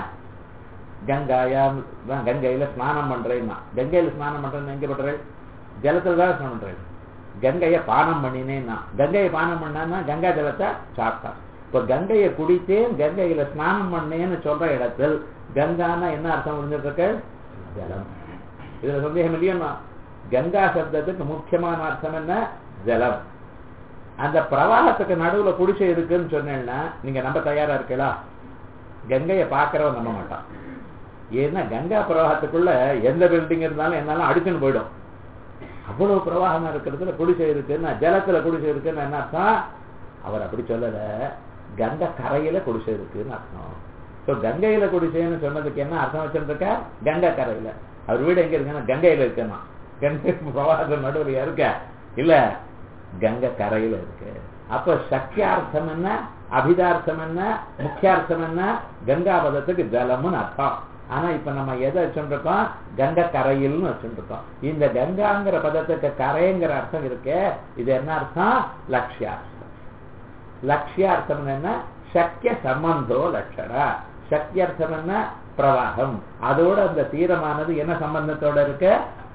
கங்காயா கங்கையில ஸ்நானம் பண்றேன்னா கங்கையில ஸ்நானம் பண்றேன்னு எங்க பண்றேன் ஜலத்துல தான் ஸ்நானம் பண்றேன் கங்கையை பானம் பண்ணினேன்னா கங்கையை பானம் பண்ணான்னா கங்கா ஜலத்தை சாப்பிட்டான் இப்ப கங்கையை குடித்தேன் கங்கையில ஸ்நானம் பண்ணேன்னு சொல்ற இடத்தில் கங்கான்னா என்ன அர்த்தம் புரிஞ்சுட்டு இருக்க ஜலம் இதுல சந்தேகம் இல்லையா கங்கா சப்தத்துக்கு முக்கியமான அர்த்தம் என்ன ஜலம் அந்த பிரவாகத்துக்கு நடுவுல குடிசை இருக்குன்னு சொன்னேன்னா நீங்க நம்ப தயாரா இருக்கலாம் கங்கையை பார்க்கறவன் நம்ப மாட்டான் ஏன்னா கங்கா பிரவாகத்துக்குள்ள எந்த பில்டிங் இருந்தாலும் என்னாலும் அடிச்சுன்னு போயிடும் அவ்வளவு பிரவாகம் இருக்கிறதுல குடிசை இருக்குன்னா ஜலத்துல குடிசை இருக்குன்னு என்ன அர்த்தம் அவர் அப்படி சொல்லல கங்கை கரையில குடிசை இருக்குன்னு அர்த்தம் ஸோ கங்கையில குடிசைன்னு சொன்னதுக்கு என்ன அர்த்தம் வச்சிருக்க கங்கை கரையில அவர் வீடு எங்க இருக்குன்னா கங்கையில இருக்குன்னா கங்கை பிரவாக நடுவில் இருக்க இல்ல கங்கை கரையில இருக்கு அப்ப சக்கியார்த்தம் என்ன அபிதார்த்தம் என்ன முக்கியார்த்தம் என்ன கங்கா பதத்துக்கு ஜலம்னு அர்த்தம் ஆனா இப்ப நம்ம எதை வச்சுருக்கோம் கங்கை கரையில்னு வச்சுருக்கோம் இந்த கங்காங்கிற பதத்துக்கு கரைங்கிற அர்த்தம் இருக்கே இது என்ன அர்த்தம் லட்சியார்த்தம் லட்சியார்த்தம் என்ன சக்கிய சம்பந்தோ லட்சணா சக்கியர்த்தம் என்ன பிரவாகம் அதோட அந்த தீரமானது என்ன சம்பந்தத்தோட இருக்கு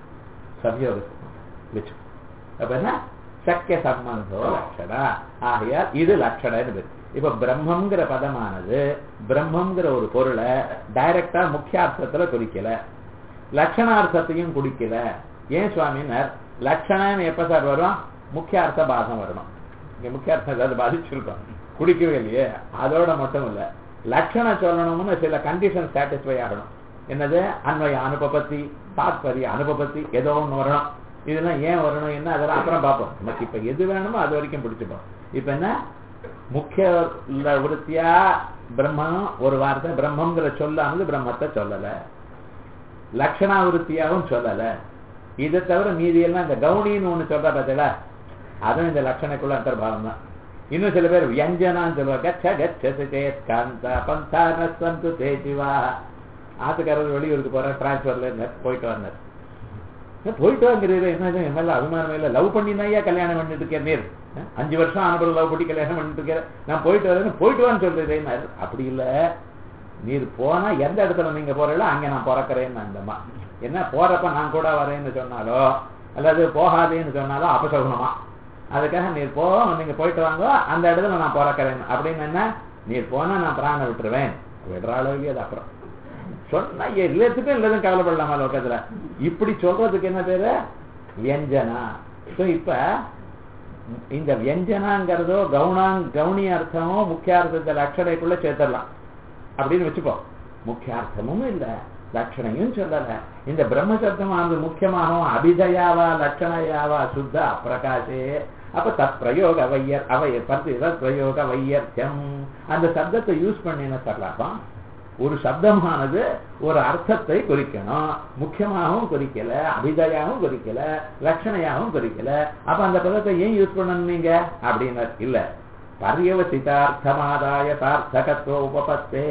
சம்யோக வச்சு அப்ப என்ன சக்கிய சம்பந்தோ லட்சணா ஆகையால் இது லட்சணன்னு பேரு இப்ப பிரம்மங்கிற பதமானது பிரம்மங்கிற ஒரு பொருளை டைரக்டா முக்கியார்த்தத்துல குறிக்கல லட்சணார்த்தத்தையும் குடிக்கல ஏன் சுவாமினர் லட்சணம்னு எப்ப சார் வரும் முக்கியார்த்த பாதம் வரணும் இங்க முக்கியார்த்தம் ஏதாவது பாதிச்சிருக்கோம் குடிக்கவே இல்லையே அதோட மட்டும் இல்ல லட்சணம் சொல்லணும்னு சில கண்டிஷன் சாட்டிஸ்ஃபை ஆகணும் என்னது அன்வய அனுபபத்தி தாத்பரிய அனுபபத்தி ஏதோ ஒண்ணு வரணும் இதெல்லாம் ஏன் வரணும் என்ன அதெல்லாம் அப்புறம் பார்ப்போம் நமக்கு இப்ப எது வேணுமோ அது வரைக்கும் பிடிச்சுப்போம் இப்ப என்ன முக்கிய விருத்தியா பிரம்மம் ஒரு வார்த்தை பிரம்மங்கிற சொல்லானது பிரம்மத்தை சொல்லல லட்சணாவிருத்தியாவும் சொல்லல இதை தவிர மீதி எல்லாம் இந்த கவுனின்னு ஒண்ணு சொல்ற பார்த்தல அதுவும் இந்த லட்சணைக்குள்ள அந்தர்பாவம் தான் இன்னும் சில பேர் வியஞ்சனான்னு சொல்லுவாங்க கச்ச கச்ச சேத் காந்த பந்தான சந்து தேஜிவா ஆத்துக்காரர் வெளியூருக்கு போற டிரான்ஸ்பர்ல போயிட்டு வந்தார் போயிட்டு வாங்கிறீரு என்ன என் மேல அபிமானம் இல்ல லவ் பண்ணி தான் ஏன் கல்யாணம் பண்ணிட்டு இருக்கேன் நீர் அஞ்சு வருஷம் ஆனப்பறம் லவ் பண்ணி கல்யாணம் பண்ணிட்டு இருக்கேன் நான் போயிட்டு வரேன்னு போயிட்டு வான்னு சொல்றேன் அப்படி இல்ல நீர் போனா எந்த இடத்துல நீங்க போறீங்களோ அங்க நான் பிறக்கிறேன்னு அந்தம்மா என்ன போறப்ப நான் கூட வரேன்னு சொன்னாலோ அல்லது போகாதேன்னு சொன்னாலோ அபசகுணமா அதுக்காக நீர் போ நீங்க போயிட்டு வாங்க அந்த இடத்துல நான் பிறக்கிறேன் அப்படின்னு என்ன நீர் போனா நான் பிராண விட்டுருவேன் விடுற அளவுக்கு அது அப்புறம் சொன்னா எல்லாத்துக்கும் இல்லதும் கவலைப்படலாமா லோக்கத்துல இப்படி சொல்றதுக்கு என்ன பேரு வியஞ்சனா ஸோ இப்ப இந்த வியஞ்சனாங்கிறதோ கவுனாங் கவுனி அர்த்தமோ முக்கியார்த்தத்தை லட்சணைக்குள்ள சேர்த்துடலாம் அப்படின்னு வச்சுப்போம் முக்கியார்த்தமும் இல்ல லட்சணையும் சொல்லல இந்த பிரம்மசப்தமானது முக்கியமாகவும் அபிதயாவா லட்சணையாவா சுத்த அப்பிரகாசே அப்ப தத் பிரயோக வையர் அவைய பத்து தத் பிரயோக வையர்த்தியம் அந்த சப்தத்தை யூஸ் பண்ணின சொல்லலாம் ஒரு சப்தமானது ஒரு அர்த்தத்தை குறிக்கணும் முக்கியமாகவும் குறிக்கல அபிதயாவும் குறிக்கல லட்சணையாகவும் குறிக்கல அப்ப அந்த பதத்தை ஏன் யூஸ் பண்ணணும் நீங்க அப்படின்னு இல்ல பரியவசிதார்த்தமாதாய சார்த்தகத்துவ உபபத்தே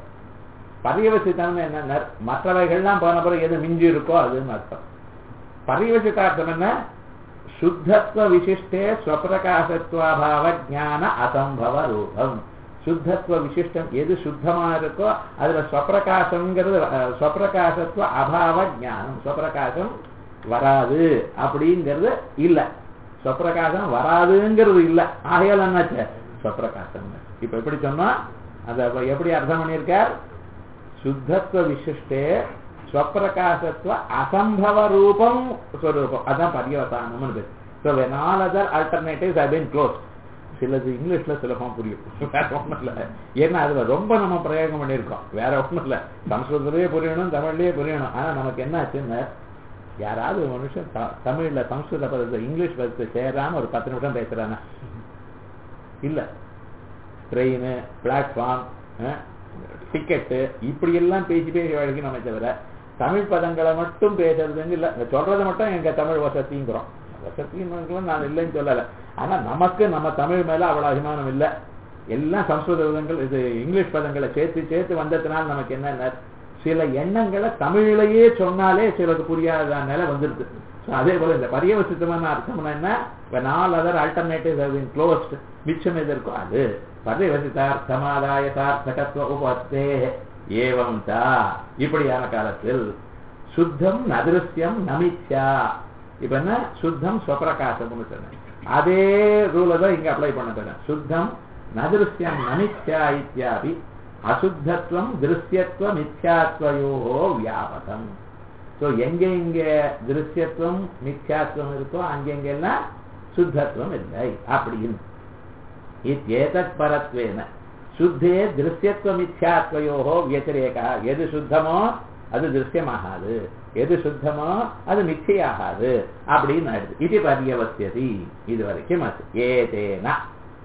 பரியவசிதம் என்ன மற்றவைகள்லாம் போன பிறகு எது மிஞ்சி இருக்கோ அதுன்னு அர்த்தம் பரியவசிதார்த்தம் என்ன சுத்தத்துவ விசிஷ்டே ஸ்வப்பிரகாசத்வாபாவ ஜான அசம்பவ ரூபம் சுத்தத்துவ விசிஷ்டம் எது சுத்தமா இருக்கோ அதுல ஸ்வப்பிரகாசம்ங்கிறது அஹ், ஸ்வப்பிரகாசத்துவ அபாவ ஞானம் ஸ்வப்பிரகாசம் வராது அப்படிங்கிறது இல்ல ஸ்வப்பிரகாசம் வராதுங்கிறது இல்ல ஆகையால் என்னாச்சு ஸ்வப்பிரகாசம் இப்ப எப்படி சொன்னா அத எப்படி அர்த்தம் பண்ணியிருக்கார் சுத்தத்துவ விசிஷ்டே ஸ்வப்பிரகாசத்துவ அசம்பவ ரூபம் ஸ்வரூபம் அதான் பரியவசானம்னு பேர் so when all other alternatives I been close சிலது இங்கிலீஷ்ல சுலபமா புரியும் வேற ஒண்ணும் இல்ல ஏன்னா அதுல ரொம்ப நம்ம பிரயோகம் பண்ணியிருக்கோம் வேற ஒண்ணும் இல்ல சம்ஸ்கிருதத்திலேயே புரியணும் தமிழ்லயே புரியணும் ஆனா நமக்கு என்ன ஆச்சுன்னு யாராவது ஒரு மனுஷன் த- தமிழ்ல சம்ஸ்கிருத பதத்தை இங்கிலீஷ் பதத்தை சேராம ஒரு பத்து நிமிஷம் பேசுறானா இல்ல ட்ரெயின் பிளாட்ஃபார்ம் டிக்கெட்டு இப்படி எல்லாம் பேசி பேசி வழக்கி நம்ம தவிர தமிழ் பதங்களை மட்டும் பேசுறதுன்னு இல்ல இந்த சொல்றதை மட்டும் எங்க தமிழ் வசதிங்கிறோம் வசதின்னு நான் இல்லைன்னு சொல்லல ஆனா நமக்கு நம்ம தமிழ் மேல அவ்வளவு அபிமானம் இல்ல எல்லாம் சம்ஸ்கிருத பதங்கள் இது இங்கிலீஷ் பதங்களை சேர்த்து சேர்த்து வந்ததுனால நமக்கு என்ன சில எண்ணங்களை தமிழிலேயே சொன்னாலே சிலருக்கு புரியாத நிலை வந்துருது So, அதே போல இந்த பரியவசித்தமான அர்த்தம்னா என்ன when all other alternatives have been closed மிச்சம் எது இருக்கோ அது பரியவசிதார்த்தமாதாய சார்த்தகத்துவ உபத்தே ஏவம் தா இப்படியான காலத்தில் சுத்தம் நதிருஷ்யம் நமிச்சா இப்ப என்ன சுத்தம் ஸ்வப்பிரகாசம்னு சொன்னேன் அதே ரூல தான் இங்க அப்ளை பண்ண போறேன் சுத்தம் நதிருஷ்யம் நமிச்சா இத்தியாபி அசுத்தத்துவம் திருஷ்யத்துவம் மித்யாத்வயோ வியாபகம் சோ எங்க எங்க திருஷ்யத்துவம் மித்யாத்துவம் இருக்கோ அங்கெங்கெல்லாம் சுத்தத்துவம் இல்லை அப்படின்னு இத்தேதத் பரத்வேன சுத்தே திருஷ்யத்துவ மித்யாத்வயோ வியதிரேகா எது சுத்தமோ அது திருஷ்யமாகாது எது சுத்தமோ அது மிச்சையாகாது அப்படின்னு ஆயிடுது இது பரியவசியதி இது வரைக்கும் அது ஏதேனா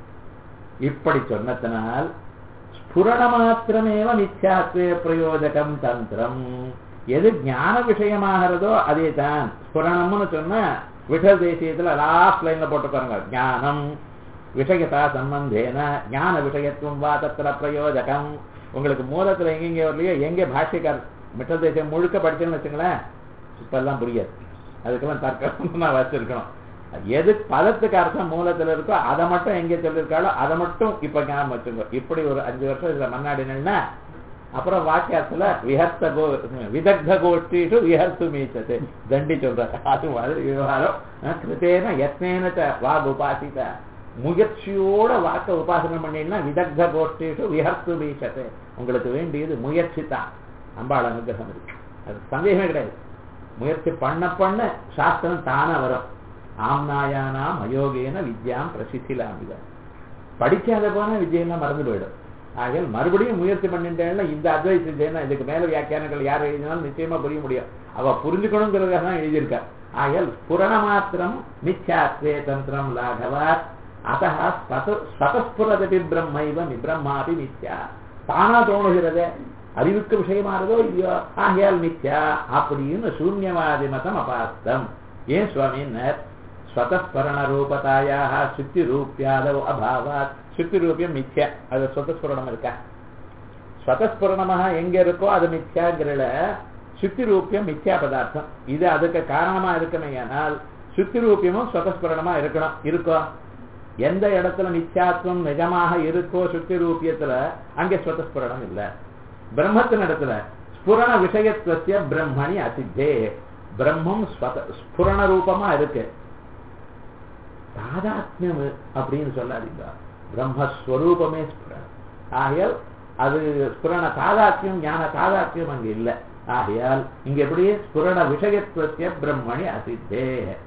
இப்படி சொன்னதனால் ஸ்புரண மாத்திரமேவ மித்யாத்வே பிரயோஜகம் தந்திரம் எது ஞான விஷயமாகிறதோ அதே தான் ஸ்புரணம்னு சொன்னா விட்டல் தேசியத்துல லாஸ்ட் லைன்ல போட்டு பாருங்க ஞானம் விஷயத்தா சம்பந்தேன ஞான விஷயத்துவம் வா தத்திர பிரயோஜகம் உங்களுக்கு மூலத்துல எங்கெங்க வரலையோ எங்க பாஷ்யக்கார் மிட்டல் தேசியம் முழுக்க படிச்சேன்னு வச்சுங்களேன் இப்பெல்லாம் புரியாது அதுக்கெல்லாம் தர்க்கம் நான் வச்சிருக்கணும் எது பதத்துக்கு அர்த்தம் மூலத்துல இருக்கோ அதை மட்டும் எங்க சொல்லியிருக்காளோ அதை மட்டும் இப்ப ஞாபகம் வச்சுங்க இப்படி ஒரு அஞ்சு வருஷம் இதுல மன்னாடினா அப்புறம் வாக்கியத்துல விஹர்த்த கோ விதக்த கோஷ்டிஷு விஹர்த்து மீச்சது தண்டி சொல்றாரு அது மாதிரி விவகாரம் அஹ், கிருத்தேன யத்னேன ச வாக் உபாசித முயற்சியோட வாக்க உபாசனம் பண்ணீங்கன்னா விதக்த கோஷ்டிஷு விஹர்த்து மீச்சது உங்களுக்கு வேண்டியது முயற்சி தான் அம்பாள் அனுகிரகம் இருக்கு அது சந்தேகமே கிடையாது முயற்சி பண்ண பண்ண சாஸ்திரம் தானா வரும் ஆம்னாயானாம் அயோகேன வித்யாம் பிரசித்திலாமித படிக்காத போனா விஜயெல்லாம் மறந்து போயிடும் ஆகையால் மறுபடியும் முயற்சி பண்ணிட்டேன்னா இந்த அட்வைஸ் விஜயனா இதுக்கு மேல வியாக்கியானங்கள் யார் எழுதினாலும் நிச்சயமா புரிய முடியும் அவ புரிஞ்சுக்கணுங்கிறதுக்காக தான் எழுதியிருக்கா ஆகையால் புரண மாத்திரம் மித்யாத்வே தந்திரம் லாகவாத் அத்தா ஸ்வதஸ்புரதபி பிரம்மைவ பிரம்மாபி மித்யா தானா தோணுகிறதே அறிவுக்கு விஷயமானதோ இல்லையோ ஆகையால் மித்யா அப்படின்னு சூன்யவாதி மதம் அபாஸ்தம் ஏன் சுவாமின்னர் ஸ்வதஸ்பரண ரூபதாயாக சுத்தி ரூபியாதவ் அபாவாத் சுத்தி ரூபியம் மித்யா அது ஸ்வதஸ்புரணம் இருக்கா ஸ்வதஸ்புரணமாக எங்க இருக்கோ அது மித்யாங்கிறல சுத்தி ரூபியம் மித்யா பதார்த்தம் இது அதுக்கு காரணமா இருக்குமே ஆனால் சுத்தி ரூபியமும் ஸ்வதஸ்புரணமா இருக்கணும் இருக்கோ எந்த இடத்துல மித்யாத்வம் நிஜமாக இருக்கோ சுத்தி ரூபியத்துல அங்கே ஸ்வதஸ்புரணம் இல்ல பிரம்மத்தின் இடத்துல ஸ்புரண விஷயத்துவசிய பிரம்மணி அசித்தே பிரம்மம் ஸ்வத ஸ்புரண ரூபமா இருக்கு தாதாத்மியம் அப்படின்னு சொல்லாதீங்க பிரம்மஸ்வரூபமே ஸ்புரணம் ஆகையால் அது ஸ்புரண தாதாத்மியம் ஞான தாதாத்மியம் அங்க இல்லை ஆகையால் இங்க எப்படி ஸ்புரண விஷயத்துவசிய பிரம்மணி அசித்தே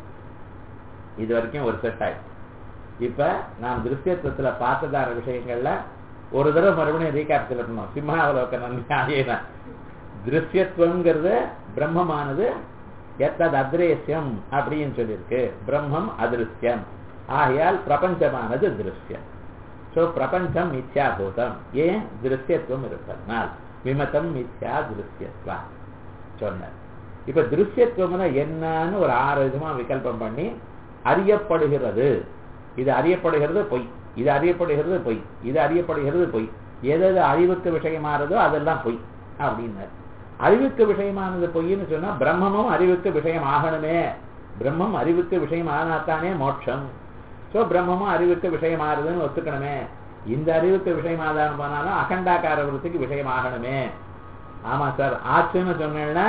இது வரைக்கும் ஒரு செட் ஆயிடுச்சு இப்ப நாம் திருஷ்யத்துவத்துல பார்த்ததார விஷயங்கள்ல ஒரு தடவை மறுபடியும் ரீகாப் சொல்லணும் சிம்மாவலோகனம் நியாயேன திருஷ்யத்துவங்கிறது பிரம்மமானது எத்தது அத்ரேசியம் அப்படின்னு சொல்லியிருக்கு பிரம்மம் அதிருஷ்யம் ஆகையால் பிரபஞ்சமானது திருஷ்யம் சோ பிரபஞ்சம் மித்யாபூதம் ஏன் திருஷ்யத்துவம் இருப்பதனால் விமதம் மித்யா திருஷ்யத்வா சொன்னார் இப்ப திருஷ்யத்துவம்னா என்னன்னு ஒரு ஆறு விதமா விகல்பம் பண்ணி அறியப்படுகிறது இது அறியப்படுகிறது பொய் இது அறியப்படுகிறது பொய் இது அறியப்படுகிறது பொய் எது எது அறிவுக்கு விஷயமானதோ அதெல்லாம் பொய் அப்படின்னார் அறிவுக்கு விஷயமானது பொய்ன்னு சொன்னா பிரம்மமும் அறிவுக்கு விஷயம் ஆகணுமே பிரம்மம் அறிவுக்கு விஷயம் ஆனாத்தானே மோட்சம் சோ பிரம்மமும் அறிவுக்கு விஷயம் ஆறுதுன்னு ஒத்துக்கணுமே இந்த அறிவுக்கு விஷயமாதான் போனாலும் அகண்டாக்கார விருத்திக்கு விஷயமாகணுமே ஆமா சார் ஆச்சுன்னு சொன்னேன்னா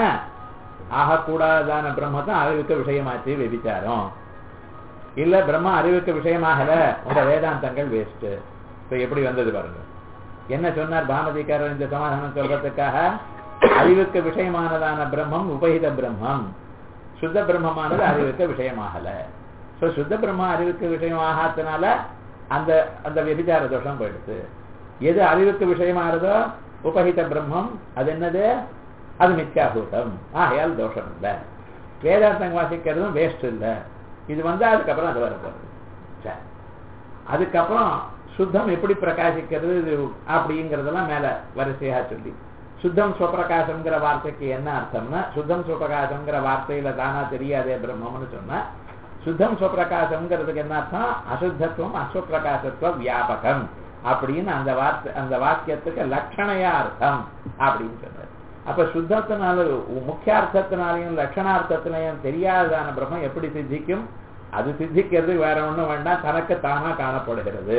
ஆகக்கூடாதான பிரம்மத்தை அறிவுக்கு விஷயமாச்சு வெபிச்சாரம் இல்ல பிரம்ம அறிவுக்கு விஷயமாகல உங்க வேதாந்தங்கள் வேஸ்ட் இப்ப எப்படி வந்தது பாருங்க என்ன சொன்னார் பாமதிக்காரர் இந்த சமாதானம் சொல்றதுக்காக அறிவுக்கு விஷயமானதான பிரம்மம் உபகித பிரம்மம் சுத்த பிரம்மமானது அறிவுக்கு விஷயமாகல சோ சுத்த பிரம்ம அறிவுக்கு விஷயமாகாதனால அந்த அந்த விபிச்சார தோஷம் போயிடுது எது அறிவுக்கு விஷயமாகிறதோ உபகித பிரம்மம் அது என்னது அது மித்யாபூதம் ஆகையால் தோஷம் இல்லை வேதாந்தம் வாசிக்கிறதும் வேஸ்ட் இல்லை இது வந்தா அதுக்கப்புறம் அது வரப்போகுது சரி அதுக்கப்புறம் சுத்தம் எப்படி பிரகாசிக்கிறது இது அப்படிங்கிறதெல்லாம் மேல வரிசையா சொல்லி சுத்தம் சுவப்பிரகாசம்ங்கிற வார்த்தைக்கு என்ன அர்த்தம்னா சுத்தம் சுவப்பிரகாசம்ங்கிற வார்த்தையில தானா தெரியாதே பிரம்மம்னு சொன்னா சுத்தம் சுவப்பிரகாசம்ங்கிறதுக்கு என்ன அர்த்தம் அசுத்தத்துவம் அஸ்வப்பிரகாசத்துவம் வியாபகம் அப்படின்னு அந்த வார்த்தை அந்த வாக்கியத்துக்கு லட்சணையா அர்த்தம் அப்படின்னு சொன்னார் அப்ப சுத்தத்தினால முக்கியார்த்தத்தினாலையும் லட்சணார்த்தத்திலையும் தெரியாததான பிரம்மம் எப்படி சித்திக்கும் அது சித்திக்கிறது வேற ஒண்ணும் வேண்டாம் தனக்கு தானா காணப்படுகிறது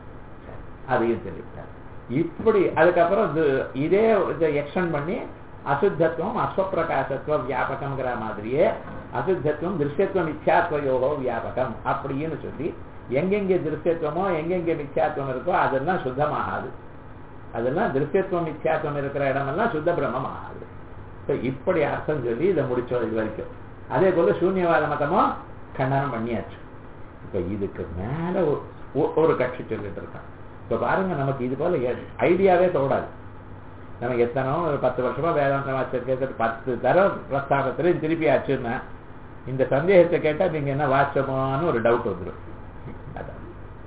அதையும் தெரிவித்தார் இப்படி அதுக்கப்புறம் இது- இதே இதை எக்ஸ்டெண்ட் பண்ணி அசுத்தத்துவம் அஸ்வப்பிரகாசத்துவம் வியாபகம்ங்கிற மாதிரியே அசுத்தத்துவம் திருஷ்யத்துவம் மித்யாத்வயோகோ வியாபகம் அப்படின்னு சொல்லி எங்கெங்கே திருஷ்யத்துவமோ எங்கெங்கே மித்யாத்துவம் இருக்கோ அதெல்லாம் சுத்தமாகாது அதெல்லாம் திருஷ்யத்துவம் மித்யாத்துவம் இருக்கிற இடமெல்லாம் சுத்த பிரம்மம் ஆகாது So, இப்படி அர்த்தம் சொல்லி இதை முடிச்சோம் இது வரைக்கும் அதே போல சூன்யவாத மதமும் கண்டனம் பண்ணியாச்சு இப்ப இதுக்கு மேல ஒரு- ஒ- ஒரு கட்சி சொல்லிட்டு இருக்கான் இப்ப பாருங்க நமக்கு இது போல ஐடியாவே தோடாது நம்ம எத்தனோ ஒரு பத்து வருஷமா வேதாந்த வாசிச்சிருக்கிறது பத்து தரம் பிரஸ்தாபத்திலையும் திருப்பி ஆச்சுன்னா இந்த சந்தேகத்தை கேட்டா நீங்க என்ன வாச்சமான்னு ஒரு டவுட் வந்துடும் அதான்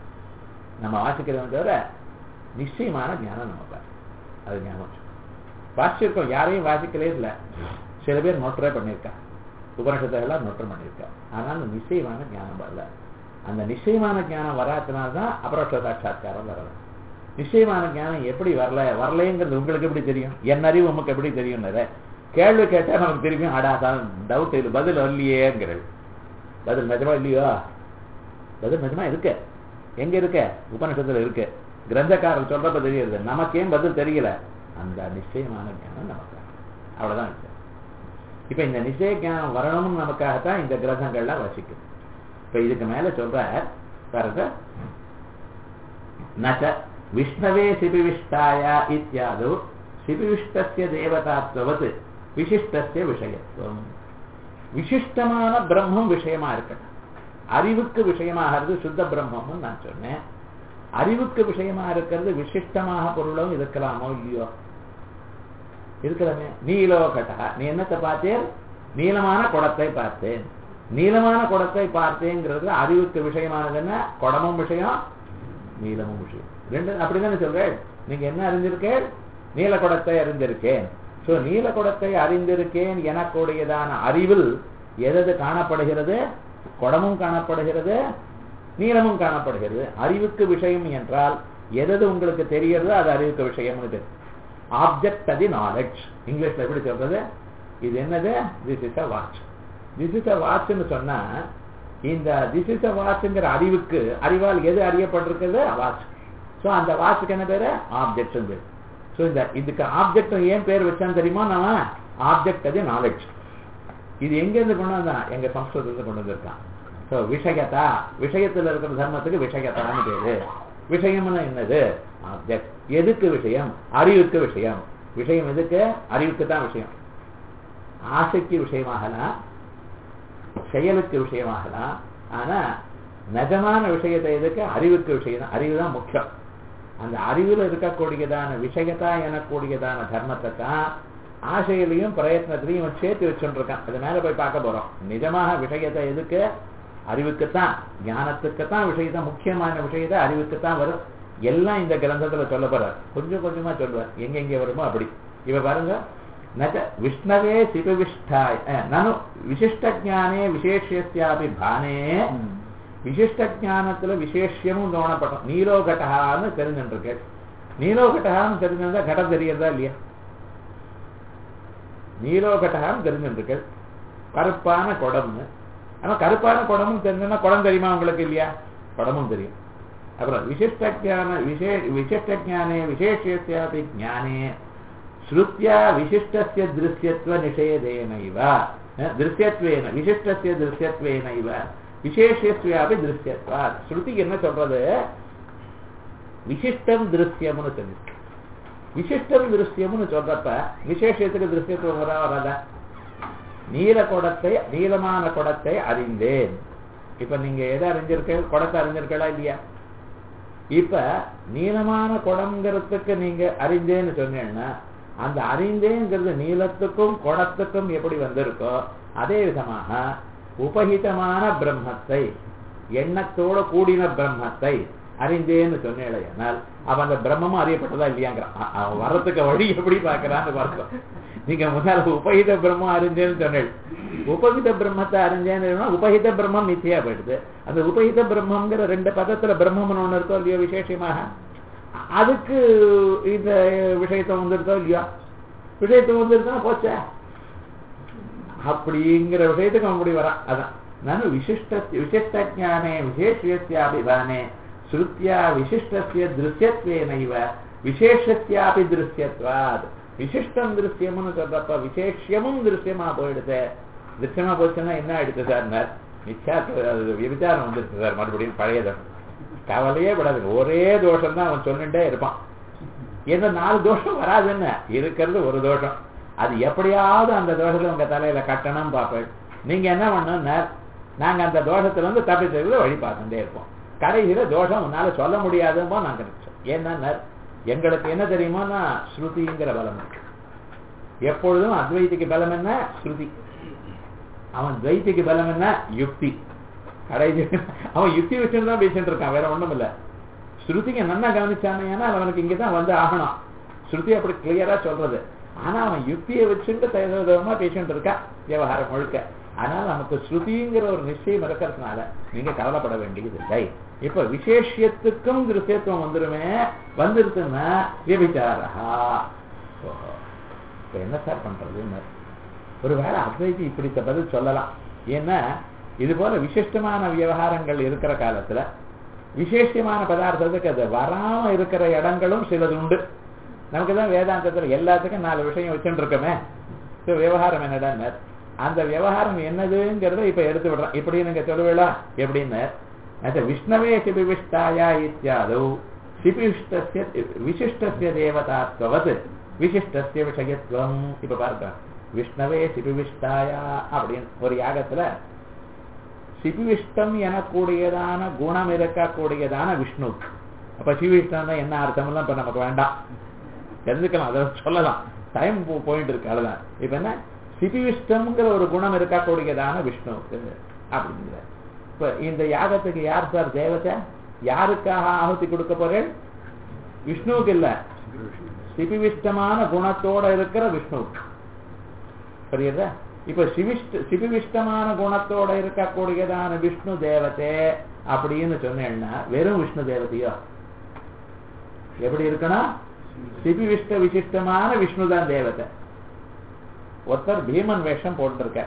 நம்ம வாசிக்கிறோம் தவிர நிச்சயமான ஞானம் நம்ம பாரு அது ஞாபகம் வச்சுக்கோ. வாசிச்சிருக்கோம் யாரையும் வாசிக்கலே இல்லை சில பேர் நோட்டரே பண்ணியிருக்கா உபனிஷத்தை எல்லாம் நோட்டர் பண்ணியிருக்கா ஆனால் நிச்சயமான ஞானம் வரல அந்த நிச்சயமான ஞானம் வராதனால்தான் அபரோட்ச சாட்சா்காரம் வரல நிச்சயமான ஞானம் எப்படி வரல வரலைங்கிறது உங்களுக்கு எப்படி தெரியும் என் அறிவு உமக்கு எப்படி தெரியும் கேள்வி கேட்டா நமக்கு தெரியும் அடாதான் டவுட் இது பதில் வரலையேங்கிறது பதில் நிஜமா இல்லையோ பதில் நிஜமா இருக்கு எங்க இருக்க உபனிஷத்துல இருக்கு கிரந்தக்காரர் சொல்றப்ப தெரியுது நமக்கே பதில் தெரியல அந்த நிச்சயமான ஞானம் நமக்கு அவ்வளவுதான் விஷயம் இப்ப இந்த நிச்சய ஞானம் வரணும்னு நமக்காகத்தான் இந்த கிரந்தங்கள்லாம் வசிக்கும் இப்ப இதுக்கு மேல சொல்ற பாருங்க நச்ச விஷ்ணவே சிபிவிஷ்டாய இத்தியாதோ சிபிவிஷ்டஸ்ய தேவதாத்வத் விசிஷ்டஸ்ய விஷயத்துவம் விசிஷ்டமான பிரம்மம் விஷயமா இருக்கட்டும் அறிவுக்கு விஷயமாகிறது சுத்த பிரம்மம்னு நான் சொன்னேன் அறிவுக்கு விஷயமா இருக்கிறது விசிஷ்டமாக பொருளும் இருக்கலாமோ இல்லையோ இருக்கலாமே நீலோ கட்டா நீ என்னத்தை பார்த்தேன் நீளமான குடத்தை பார்த்தேன் நீளமான குடத்தை பார்த்தேங்கிறது அறிவுக்கு விஷயமானது என்ன குடமும் விஷயம் நீளமும் விஷயம் ரெண்டு அப்படிதானே சொல்றேன் நீங்க என்ன அறிஞ்சிருக்கேன் நீல குடத்தை அறிந்திருக்கேன் சோ நீல குடத்தை அறிந்திருக்கேன் எனக்குடையதான அறிவில் எதது காணப்படுகிறது குடமும் காணப்படுகிறது நீளமும் காணப்படுகிறது அறிவுக்கு விஷயம் என்றால் எதது உங்களுக்கு தெரிகிறதோ அது அறிவுக்கு விஷயம்னு ஆப்ஜெக்ட் அது நாலேஜ் இங்கிலீஷ்ல எப்படி சொல்றது இது என்னது this is a watch this is a வாட்ச்னு சொன்னா இந்த திஸ் இஸ் அ வாட்ச்ங்கிற அறிவுக்கு அறிவால் எது அறியப்பட்டிருக்கிறது வாட்ச் சோ அந்த வாட்சுக்கு என்ன பேரு ஆப்ஜெக்ட் பேரு சோ இந்த இதுக்கு ஆப்ஜெக்ட் ஏன் பேர் வச்சான்னு தெரியுமா நம்ம ஆப்ஜெக்ட் அது நாலேஜ் இது எங்க இருந்து கொண்டு வந்தான் எங்க சம்ஸ்கிருதத்துல கொண்டு வந்திருக்கான் சோ விஷயத்தா விஷயத்துல இருக்கிற தர்மத்துக்கு விஷயத்தான்னு பேரு விஷயம்னு என்னது ஆப்ஜெக்ட் எதுக்கு விஷயம் அறிவுக்கு விஷயம் விஷயம் எதுக்கு அறிவுக்கு தான் விஷயம் ஆசைக்கு விஷயமாகலாம் செயலுக்கு விஷயமாகலாம் ஆனா நிஜமான விஷயத்தை எதுக்கு அறிவுக்கு விஷயம் தான் அறிவு தான் முக்கியம் அந்த அறிவில் இருக்கக்கூடியதான விஷயத்தா எனக்கூடியதான தர்மத்தை தான் ஆசையிலையும் பிரயத்னத்திலையும் இவன் சேர்த்து வச்சுருக்கான் அது மேல போய் பார்க்க போறோம் நிஜமாக விஷயத்தை எதுக்கு அறிவுக்குத்தான் ஞானத்துக்குத்தான் விஷயத்தை முக்கியமான விஷயத்தை அறிவுக்குத்தான் வரும் எல்லாம் இந்த கிரந்தத்துல சொல்ல போறார் கொஞ்சம் கொஞ்சமா சொல்லுவார் எங்கெங்க வருமோ அப்படி இவ பாருங்க நச்ச விஷ்ணவே சிபவிஷ்டாய் நானும் விசிஷ்ட ஜானே விசேஷியாபி பானே விசிஷ்ட ஜானத்துல விசேஷமும் தோணப்பட்டோம் நீலோகட்டான்னு தெரிஞ்சுருக்கு நீலோகட்டான்னு தெரிஞ்சிருந்தா கடம் தெரியறதா இல்லையா நீலோகட்டான்னு தெரிஞ்சுருக்கு கருப்பான குடம்னு ஆனா கருப்பான குடமும் தெரிஞ்சதுன்னா குடம் தெரியுமா உங்களுக்கு இல்லையா குடமும் தெரியும் அப்புறம் விசிஷ்டஜான விசே விசிஷ்டஜானே விசேஷியஸ்யாபி ஞானே ஸ்ருத்யா விசிஷ்டஸ்ய திருஷ்யத்துவ நிஷேதேனைவ அஹ், திருஷ்யத்வேன விசிஷ்டஸ்ய திருஷ்யத்வேனைவ விசேஷஸ்யாபி திருஷ்யத்வா ஸ்ருதி என்ன சொல்றது விசிஷ்டம் திருஷ்யம்னு சொல்லி விசிஷ்டம் திருஷ்யம்னு சொல்றப்ப விசேஷத்துக்கு திருஷ்யத்துவம் வரா வராதா நீல குடத்தை நீளமான குடத்தை அறிந்தேன் இப்ப நீங்க எதை அறிஞ்சிருக்க குடத்தை அறிஞ்சிருக்கா இல்லையா இப்ப நீளமான குடம்ங்கிறதுக்கு நீங்க அறிந்தேன்னு சொன்னீங்கன்னா அந்த அறிந்தேங்கிறது நீளத்துக்கும் குடத்துக்கும் எப்படி வந்திருக்கோ அதே விதமாக உபஹிதமான பிரம்மத்தை எண்ணத்தோட கூடின பிரம்மத்தை அறிந்தேன்னு சொன்னேனால் அவன் அந்த பிரம்மமும் அறியப்பட்டதா இல்லையாங்கிறான் அ- அவன் வர்றதுக்கு வழி எப்படி பார்க்கறான்னு பார்த்தோம் நீங்க முன்னால உபஹித பிரம்மம் அறிஞ்சேன்னு சொன்னேன் உபகித பிரம்மத்தை அறிஞ்சேன்னு உபஹித பிரம்மம் மித்தியா போயிடுது அந்த உபஹித பிரம்மங்கிற ரெண்டு பதத்துல பிரம்மம்னு ஒண்ணு இருக்கோ இல்லையோ விசேஷமாக அதுக்கு இந்த விஷயத்தை வந்துருக்கோ இல்லையோ விஷயத்தை வந்துருக்கா போச்சே அப்படிங்கிற விஷயத்துக்கு அவன் முடி வரான் அதான் நான் விசிஷ்ட விசிஷ்ட ஜானே விசேஷியஸ்யாபிதானே ஸ்ருத்யா விசிஷ்டஸ்ய திருஷ்யத்வேனைவ விசேஷஸ்யாபி திருஷ்யத்வாத் விசிஷ்டம் திருஷ்யம்னு சொல்றப்ப விசேஷமும் திருஷ்யமா போயிடுது திருஷ்யமா போச்சுன்னா என்ன ஆயிடுச்சு சார் மிச்சா அது விபச்சாரம் வந்துருச்சு சார் மறுபடியும் பழைய தோஷம் கவலையே படாதுங்க ஒரே தோஷம் தான் அவன் சொல்லிட்டே இருப்பான் ஏன்னா நாலு தோஷம் வராதுன்னு இருக்கிறது ஒரு தோஷம் அது எப்படியாவது அந்த தோஷத்தை உங்க தலையில கட்டணும் பார்ப்பேன் நீங்க என்ன பண்ணணும் நாங்க அந்த தோஷத்துல இருந்து தப்பிச்சதுல வழி பார்த்துட்டே இருப்போம் கடைசியில தோஷம் உன்னால சொல்ல முடியாதும்போ நாங்க நினைச்சோம் ஏன்னா எங்களுக்கு என்ன தெரியுமோன்னா ஸ்ருதிங்கிற பலம் இருக்கு எப்பொழுதும் அத்வைதிக்கு பலம் என்ன ஸ்ருதி அவன் துவைத்திக்கு பலம் என்ன யுக்தி கடைசி அவன் யுக்தி வச்சுன்னு தான் பேசிட்டு இருக்கான் வேற ஒண்ணும் இல்ல ஸ்ருதிக்கு நல்லா கவனிச்சானேன்னா அவனுக்கு இங்கதான் வந்து ஆகணும் ஸ்ருதி அப்படி கிளியரா சொல்றது ஆனா அவன் யுக்தியை வச்சுட்டு தயதமா பேசிட்டு இருக்கான் விவகாரம் முழுக்க அதனால நமக்கு ஸ்ருதிங்கிற ஒரு நிச்சயம் இருக்கிறதுனால நீங்க கவலைப்பட வேண்டியது இல்லை இப்ப விசேஷத்துக்கும் திருஷ்யத்துவம் வந்துருமே வந்துருச்சுன்னா விபச்சாரா ஓஹோ இப்ப என்ன சார் பண்றதுன்னு ஒருவேளை அத்வைதி இப்படித்த பதில் சொல்லலாம் ஏன்னா இது போல விசிஷ்டமான விவகாரங்கள் இருக்கிற காலத்துல விசேஷமான பதார்த்தத்துக்கு அது வராம இருக்கிற இடங்களும் சிலது உண்டு நமக்கு தான் வேதாந்தத்துல எல்லாத்துக்கும் நாலு விஷயம் வச்சுட்டு இருக்கோமே இப்ப விவகாரம் என்னடா அந்த விவகாரம் என்னதுங்கிறத இப்ப எடுத்து விடுறோம் இப்படி நீங்க சொல்லுவீங்களா எப்படின்னு அது விஷ்ணவே சிபிவிஷ்டாயா இத்தியாதோ சிபிவிஷ்டஸ்ய விசிஷ்டஸ்ய தேவதாத்வத் விசிஷ்டஸ்ய விஷயத்துவம் இப்ப பார்க்கலாம் விஷ்ணவே சிபிவிஷ்டாயா அப்படின்னு ஒரு யாகத்துல சிபிவிஷ்டம் எனக்கூடியதான குணம் இருக்கக்கூடியதான விஷ்ணு அப்ப சிபிவிஷ்டம் என்ன அர்த்தம் எல்லாம் இப்ப நமக்கு வேண்டாம் தெரிஞ்சுக்கலாம் அதை சொல்லலாம் டைம் போயிட்டு இருக்கு அவ்வளவுதான் இப்ப என்ன சிபிவிஷ்டம்ங்கிற ஒரு குணம் இருக்கக்கூடியதான விஷ்ணுவுக்கு அப்படிங்கிற இப்ப இந்த யாகத்துக்கு யார் சார் தேவத்தை யாருக்காக ஆಹುತಿ கொடுக்க போறேன் விஷ்ணுவுக்கு இல்ல சிபிவிஷ்டமான குணத்தோட இருக்கிற விஷ்ணுவுக்கு புரியுதா இப்ப சிவிஷ்ட சிபிவிஷ்டமான குணத்தோட இருக்கக்கூடியதான விஷ்ணு தேவத்தை அப்படின்னு சொன்னேன்னா வெறும் விஷ்ணு தேவதையோ எப்படி இருக்கணும் சிபிவிஷ்ட விசிஷ்டமான விஷ்ணு தான் தேவதை ஒருத்தர் பீமன் வேஷம் போட்டுருக்க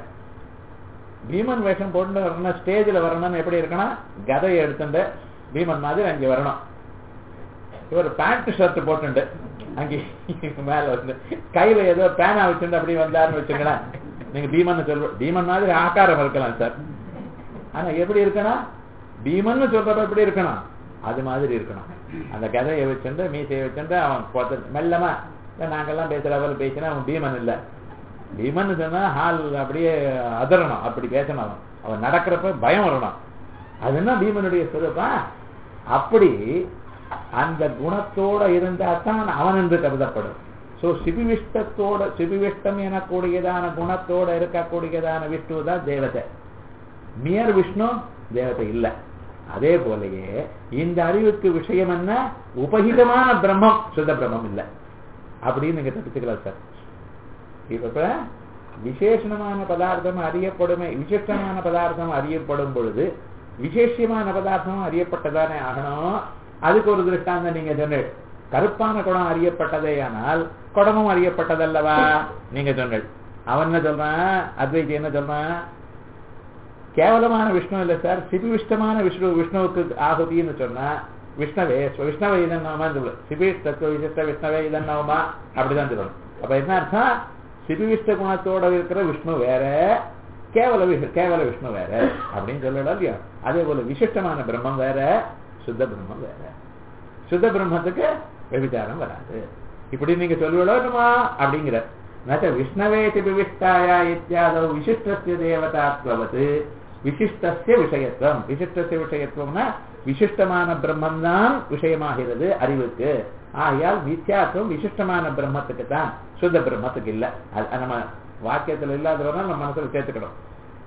பீமன் வேஷம் போட்டு வரணும் ஸ்டேஜில் வரணும்னு எப்படி இருக்கணும் கதையை எடுத்துட்டு பீமன் மாதிரி அங்கே வரணும் இவர் பேண்ட் ஷர்ட் போட்டுண்டு அங்கே மேல வந்து கையில ஏதோ பேனா வச்சுட்டு அப்படி வந்தாருன்னு வச்சுங்களேன் நீங்க பீமன் சொல்ற பீமன் மாதிரி ஆக்காரம் இருக்கலாம் சார் ஆனா எப்படி இருக்கணும் பீமன் சொல்றப்ப எப்படி இருக்கணும் அது மாதிரி இருக்கணும் அந்த கதையை வச்சுட்டு மீசையை வச்சுட்டு அவன் பார்த்து மெல்லமா நாங்கெல்லாம் பேசுற போல பேசினா அவன் பீமன் இல்லை பீமன் சொன்னா ஹால் அப்படியே அதறணும் அப்படி பேசணும் அவன் அவன் நடக்கிறப்ப பயம் வரணும் அது என்ன பீமனுடைய சுரப்பா அப்படி அந்த குணத்தோட இருந்தா தான் அவன் என்று கருதப்படும் சோ சிபிவிஷ்டத்தோட சிபிவிஷ்டம் எனக்கூடியதான குணத்தோட இருக்கக்கூடியதான விஷ்ணு தான் தேவதை மியர் விஷ்ணு தேவதை இல்லை அதே போலயே இந்த அறிவுக்கு விஷயம் என்ன உபகிதமான பிரம்மம் சுத்த பிரம்மம் இல்லை அப்படின்னு நீங்க தப்பிச்சுக்கலாம் சார் இப்ப விசேஷமான பதார்த்தம் அறியப்படுமே விசிஷ்டமான பதார்த்தம் அறியப்படும் பொழுது விசேஷமான பதார்த்தம் அறியப்பட்டதானே ஆகணும் அதுக்கு ஒரு திருஷ்டாந்தம் நீங்க சொன்ன கருப்பான குடம் அறியப்பட்டதே ஆனால் குடமும் அறியப்பட்டதல்லவா நீங்க சொன்னல் அவன் என்ன சொல்றான் அத்வைத்தி என்ன சொல்றான் கேவலமான விஷ்ணு இல்ல சார் சிபிவிஷ்டமான விஷ்ணு விஷ்ணுவுக்கு ஆகுதின்னு சொன்னா விஷ்ணவே ஸ்வ- விஷ்ணவே இதன் நாம சிபிஷ்டத்துவ விசிஷ்ட விஷ்ணவே இதன் நாமமா அப்படிதான் சொல்லணும் அப்ப என்ன அர்த்தம் சிபிவிஷ்ட குணத்தோட இருக்கிற விஷ்ணு வேற கேவல விஷ்ணு கேவல விஷ்ணு வேற அப்படின்னு சொல்லலாம் இல்லையா அதே போல விசிஷ்டமான பிரம்மம் வேற சுத்த பிரம்மம் வேற சுத்த பிரம்மத்துக்கு விபச்சாரம் வராது இப்படி நீங்க சொல்லுவீங்களா அப்படிங்கிற நச்ச விஷ்ணவே விவிஷ்டாயா இத்தியாதோ விசிஷ்டஸ்ய தேவதாத்வது விசிஷ்டஸ்ய விஷயத்துவம் விசிஷ்டஸ்ய விஷயத்துவம்னா விசிஷ்டமான பிரம்மம்தான் விஷயமாகிறது அறிவுக்கு ஆகையால் மித்யாத்துவம் விசிஷ்டமான பிரம்மத்துக்கு தான் சுத்த பிரம்மத்துக்கு இல்ல அது நம்ம வாக்கியத்துல இல்லாதவனா நம்ம மனசுல சேர்த்துக்கணும்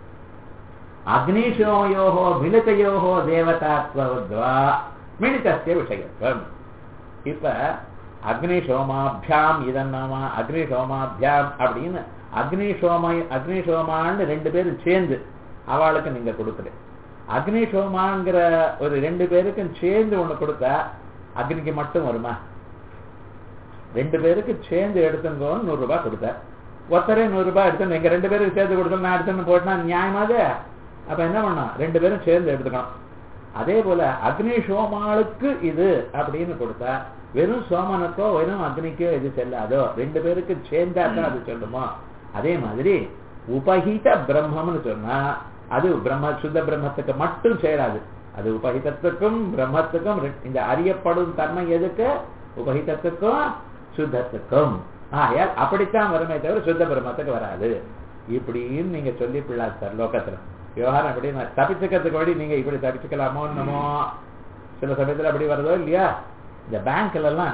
அக்னிஷோயோகோ மிலிதயோகோ தேவதாத்வத்வா மிலிதஸ்ய விஷயத்துவம் இப்ப அக்னிஷோமாபியாம் இதன் நாம அக்னிஷோமாபியாம் அப்படின்னு அக்னிஷோம அக்னிஷோமான்னு ரெண்டு பேரும் சேர்ந்து அவளுக்கு நீங்க கொடுக்குறேன் அக்னிஷோமாங்கிற ஒரு ரெண்டு பேருக்கும் சேர்ந்து ஒண்ணு கொடுத்தா அக்னிக்கு மட்டும் வருமா ரெண்டு பேருக்கு சேர்ந்து எடுத்துங்கோன்னு நூறு ரூபாய் கொடுத்தார் ஒருத்தரே நூறு ரூபாய் எடுத்து நீங்க ரெண்டு பேருக்கு சேர்த்து கொடுத்தோம் நான் எடுத்துன்னு போட்டா நியாயமாது அப்ப என்ன பண்ணலாம் ரெண்டு பேரும் சேர்ந்து எடுத்துக்கணும் அதே போல அக்னி சோமாளுக்கு இது அப்படின்னு கொடுத்தா வெறும் சோமனுக்கோ வெறும் அக்னிக்கோ எது செல்லாதோ ரெண்டு பேருக்கு சேர்ந்தா தான் அது சொல்லுமோ அதே மாதிரி உபஹித பிரம்மம்னு சொன்னா அது பிரம்ம சுத்த பிரம்மத்துக்கு மட்டும் சேராது அது உபஹிதத்துக்கும் பிரம்மத்துக்கும் ரெ- இந்த அறியப்படும் தன்மை எதுக்கு உபஹிதத்துக்கும் சுத்தத்துக்கும் ஆகையால் அப்படித்தான் வருமே தவிர சுத்த பிரம்மத்துக்கு வராது இப்படின்னு நீங்க சொல்லி பிள்ளாது சார் லோகத்துல விவகாரம் எப்படி நான் தப்பிச்சுக்கிறதுக்கு வழி நீங்க இப்படி தப்பிச்சுக்கலாமோ என்னமோ சில சமயத்துல அப்படி வருதோ இல்லையா இந்த பேங்க்ல எல்லாம்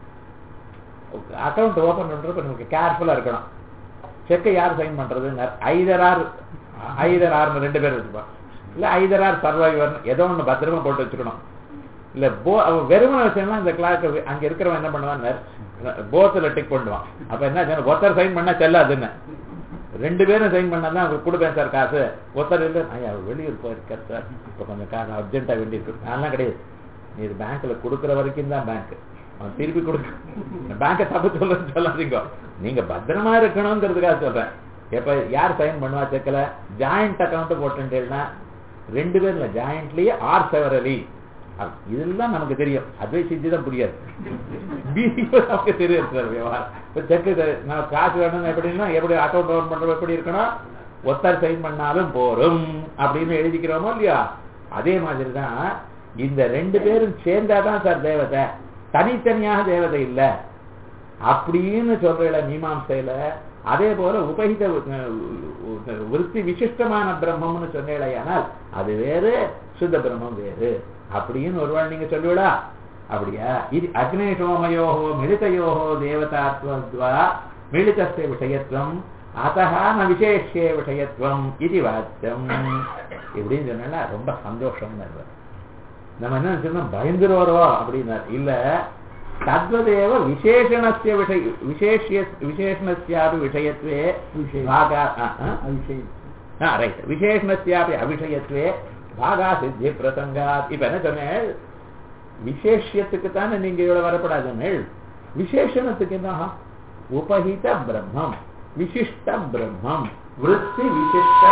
அக்கவுண்ட் ஓபன் பண்றப்ப நமக்கு கேர்ஃபுல்லா இருக்கணும் செக்கை யார் சைன் பண்றது ஐதர் ஆர் ஐதர் ஆர்னு ரெண்டு பேர் வச்சுப்பான் இல்ல ஐதர் ஆர் சர்வைவர் ஏதோ ஒண்ணு பத்திரமா போட்டு வச்சுக்கணும் இல்ல போ அவன் வெறுமனை வச்சா இந்த கிளாக் அங்க இருக்கிறவன் என்ன பண்ணுவான் போத்துல டிக் பண்ணுவான் அப்ப என்ன ஆச்சுன்னா, ஒருத்தர் சைன் பண்ணா செல்லாதுன்னு ரெண்டு பேரும் சைன் பண்ணாதான் அவங்களுக்கு கொடுப்பேன் சார் காசு ஒருத்தர் இல்லை ஐயா அவர் வெளியூர் போயிருக்கார் சார் இப்போ கொஞ்சம் காசு அர்ஜென்ட்டா வேண்டி இருக்கு அதெல்லாம் கிடையாது நீ இது பேங்க்ல கொடுக்குற வரைக்கும் தான் பேங்க் அவன் திருப்பி கொடுக்க பேங்கை தப்பு சொல்றேன்னு சொல்லாதீங்க நீங்க பத்திரமா இருக்கணுங்கிறதுக்காக சொல்றேன் எப்ப யார் சைன் பண்ணுவா செக்ல ஜாயிண்ட் அக்கௌண்ட் போட்டுட்டேன்னா ரெண்டு பேர்ல ஜாயிண்ட்லயே ஆர் செவரலி இதெல்லாம் நமக்கு தெரியும் அத்வை சித்தி தான் புரியாது பிசிஓ நமக்கு தெரியும் சார் விவகாரம் இப்போ செக்கு நான் காசு வேணும் எப்படின்னா எப்படி அக்கௌண்ட் ஓபன் பண்றோம் எப்படி இருக்கணும் ஒருத்தர் சைன் பண்ணாலும் போரும் அப்படின்னு எழுதிக்கிறோமோ இல்லையா அதே மாதிரி தான் இந்த ரெண்டு பேரும் சேர்ந்தாதான் சார் தேவதை தனித்தனியாக தேவதை இல்ல அப்படின்னு சொல்ற மீமாம்சையில அதே போல உபகித அஹ், விருத்தி விசிஷ்டமான பிரம்மம்னு சொன்னேடையானால் அது வேறு சுத்த பிரம்மம் வேறு அப்படின்னு ஒருவாள் நீங்க சொல்லுவடா அப்படியா இது அக்னேஷோமயோகோ மிளிதயோகோ தேவதாத்வத்வா மிளிதஸ்ய விஷயத்துவம் அத்தः ந விசேஷே விஷயத்துவம் இது வாக்கியம் இப்படின்னு சொன்னா ரொம்ப சந்தோஷம் நம்ம என்ன சொன்னோம் பயந்துருவாரோ அப்படின்னார் இல்ல தத்வதேவ விசேஷணஸ்ய விஷய விசேஷிய விசேஷணஸ்யாபி விஷயத்வே பாகா ரைட் விசேஷணஸ்யாபி அவிஷயத்வே பாகா சித்தி பிரசங்காத் இப்ப என்ன சொன்னேன் விசேஷத்துக்கு தானே நீங்க இவ்வளவு வரப்படாதுன்னு விசேஷணத்துக்கு என்ன உபஹித பிரம்மம் விசிஷ்ட பிரம்மம் விருத்தி விசிஷ்ட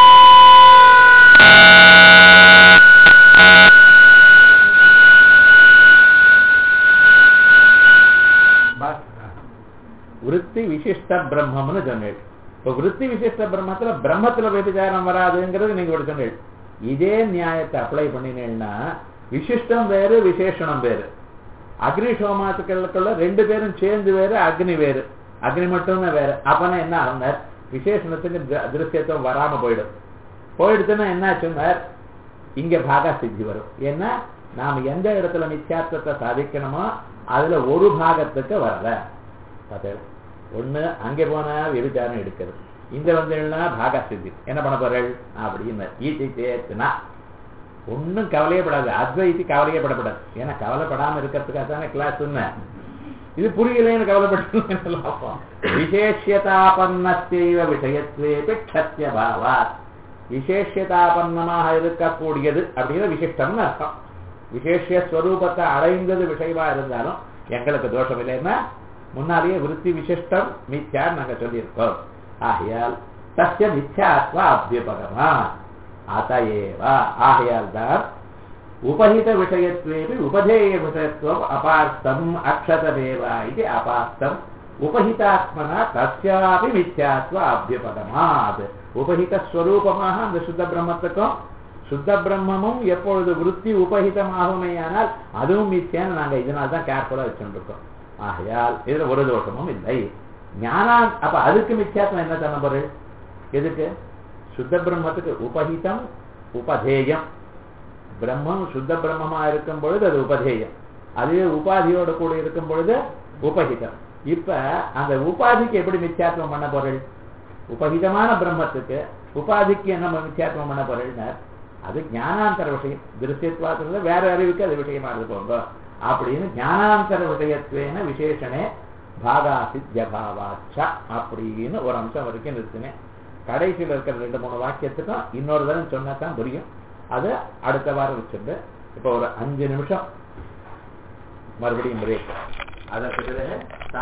விருத்தி விசிஷ்ட பிரம்மம்னு சொன்னேன் இப்போ விருத்தி விசிஷ்ட பிரம்மத்துல பிரம்மத்துல விபச்சாரம் வராதுங்கிறது நீங்க இப்படி சொன்னீங்க இதே நியாயத்தை அப்ளை பண்ணினேன்னா விசிஷ்டம் வேறு விசேஷணம் வேறு அக்னி சோமாத்துக்களுக்குள்ள ரெண்டு பேரும் சேர்ந்து வேறு அக்னி வேறு அக்னி மட்டும்தான் வேறு அப்பனா என்ன ஆகுனார் விசேஷணத்துக்கு தி- திருஷ்யத்துவம் வராம போயிடும் போயிடுச்சுன்னா என்ன ஆச்சுன்னார் இங்க பாகா சித்தி வரும் ஏன்னா நாம எந்த இடத்துல மித்யாத்வத்தை சாதிக்கணுமோ அதுல ஒரு பாகத்துக்கு வரல பார்த்தீங்களா ஒண்ணு அங்கே போனா விபச்சாரம் எடுக்கிறது இங்க வந்தீங்கன்னா பாகா சித்தி என்ன பண்ண போறேள் அப்படின்னு ஈட்டி சேர்த்துனா ஒண்ணும் கவலையப்படாது அத்வைத்தி கவலையப்படப்படாது ஏன்னா கவலைப்படாம இருக்கிறதுக்காக தானே கிளாஸ் சொன்னேன் இது புரியலைன்னு கவலைப்பட்டு லாபம் விசேஷியதாபன்னஸ்தெய்வ விஷயத்வே பிக்ஷத்திய பாவாத் விசேஷியதாபன்னமாக இருக்கக்கூடியது அப்படிங்கிற விசிஷ்டம்னு அர்த்தம் விசேஷ ஸ்வரூபத்தை அடைந்தது விஷயமா இருந்தாலும் எங்களுக்கு தோஷம் இல்லைன்னா முன்னாலேயே விருத்தி விசிஷ்டம் மித்யான்னு நாங்க சொல்லியிருக்கோம் ஆகையால் தஸ்ய மித்யாத்வா அபியுபகமா அதையேவா ஆகையால் தான் உபஹித விஷயத்வேபி உபதேய விஷயத்துவம் அபார்த்தம் அக்ஷததேவா இது அபார்த்தம் உபஹிதாத்மனா தஸ்யாபி மித்யாத்வ அபியபதமாத் உபஹித ஸ்வரூபமாக அந்த சுத்த பிரம்மத்துக்கும் சுத்த பிரம்மமும் எப்பொழுது விருத்தி உபஹிதமாகுமேயானால் அதுவும் மித்தியான்னு நாங்க இதனால தான் கேர்ஃபுல்லா வச்சுருக்கோம் ஆகையால் இதுல ஒரு தோஷமும் இல்லை ஞானா அப்ப அதுக்கு மித்தியாத்வம் என்ன சொன்ன பொருள் எதுக்கு சுத்த பிரம்மத்துக்கு உபஹிதம் உபதேயம் பிரம்மம் சுத்த பிரம்மமா இருக்கும் பொழுது அது உபதேயம் அதுவே உபாதியோட கூட இருக்கும் பொழுது உபஹிதம் இப்ப அந்த உபாதிக்கு எப்படி மித்தியாத்வம் பண்ண பொருள் உபஹிதமான பிரம்மத்துக்கு உபாதிக்கு என்ன மித்தியாத்வம் பண்ண பொருள்னார் அது ஞானாந்தர விஷயம் திருஷ்யத்வாத்துல வேற அறிவுக்கு அது விஷயமானது போங்க அப்படின்னு ஞானாந்தர விஷயத்துவேன விசேஷனே பாகாசித்யபாவாச்ச அப்படின்னு ஒரு அம்சம் வரைக்கும் நிறுத்தினேன் கடைசியில் இருக்கிற ரெண்டு மூணு வாக்கியத்துக்கும் இன்னொரு தரம் சொன்னா தான் புரியும் அது அடுத்த வாரம் வச்சிருந்து இப்போ ஒரு அஞ்சு நிமிஷம் மறுபடியும் பிரேக் அதற்கு பிறகு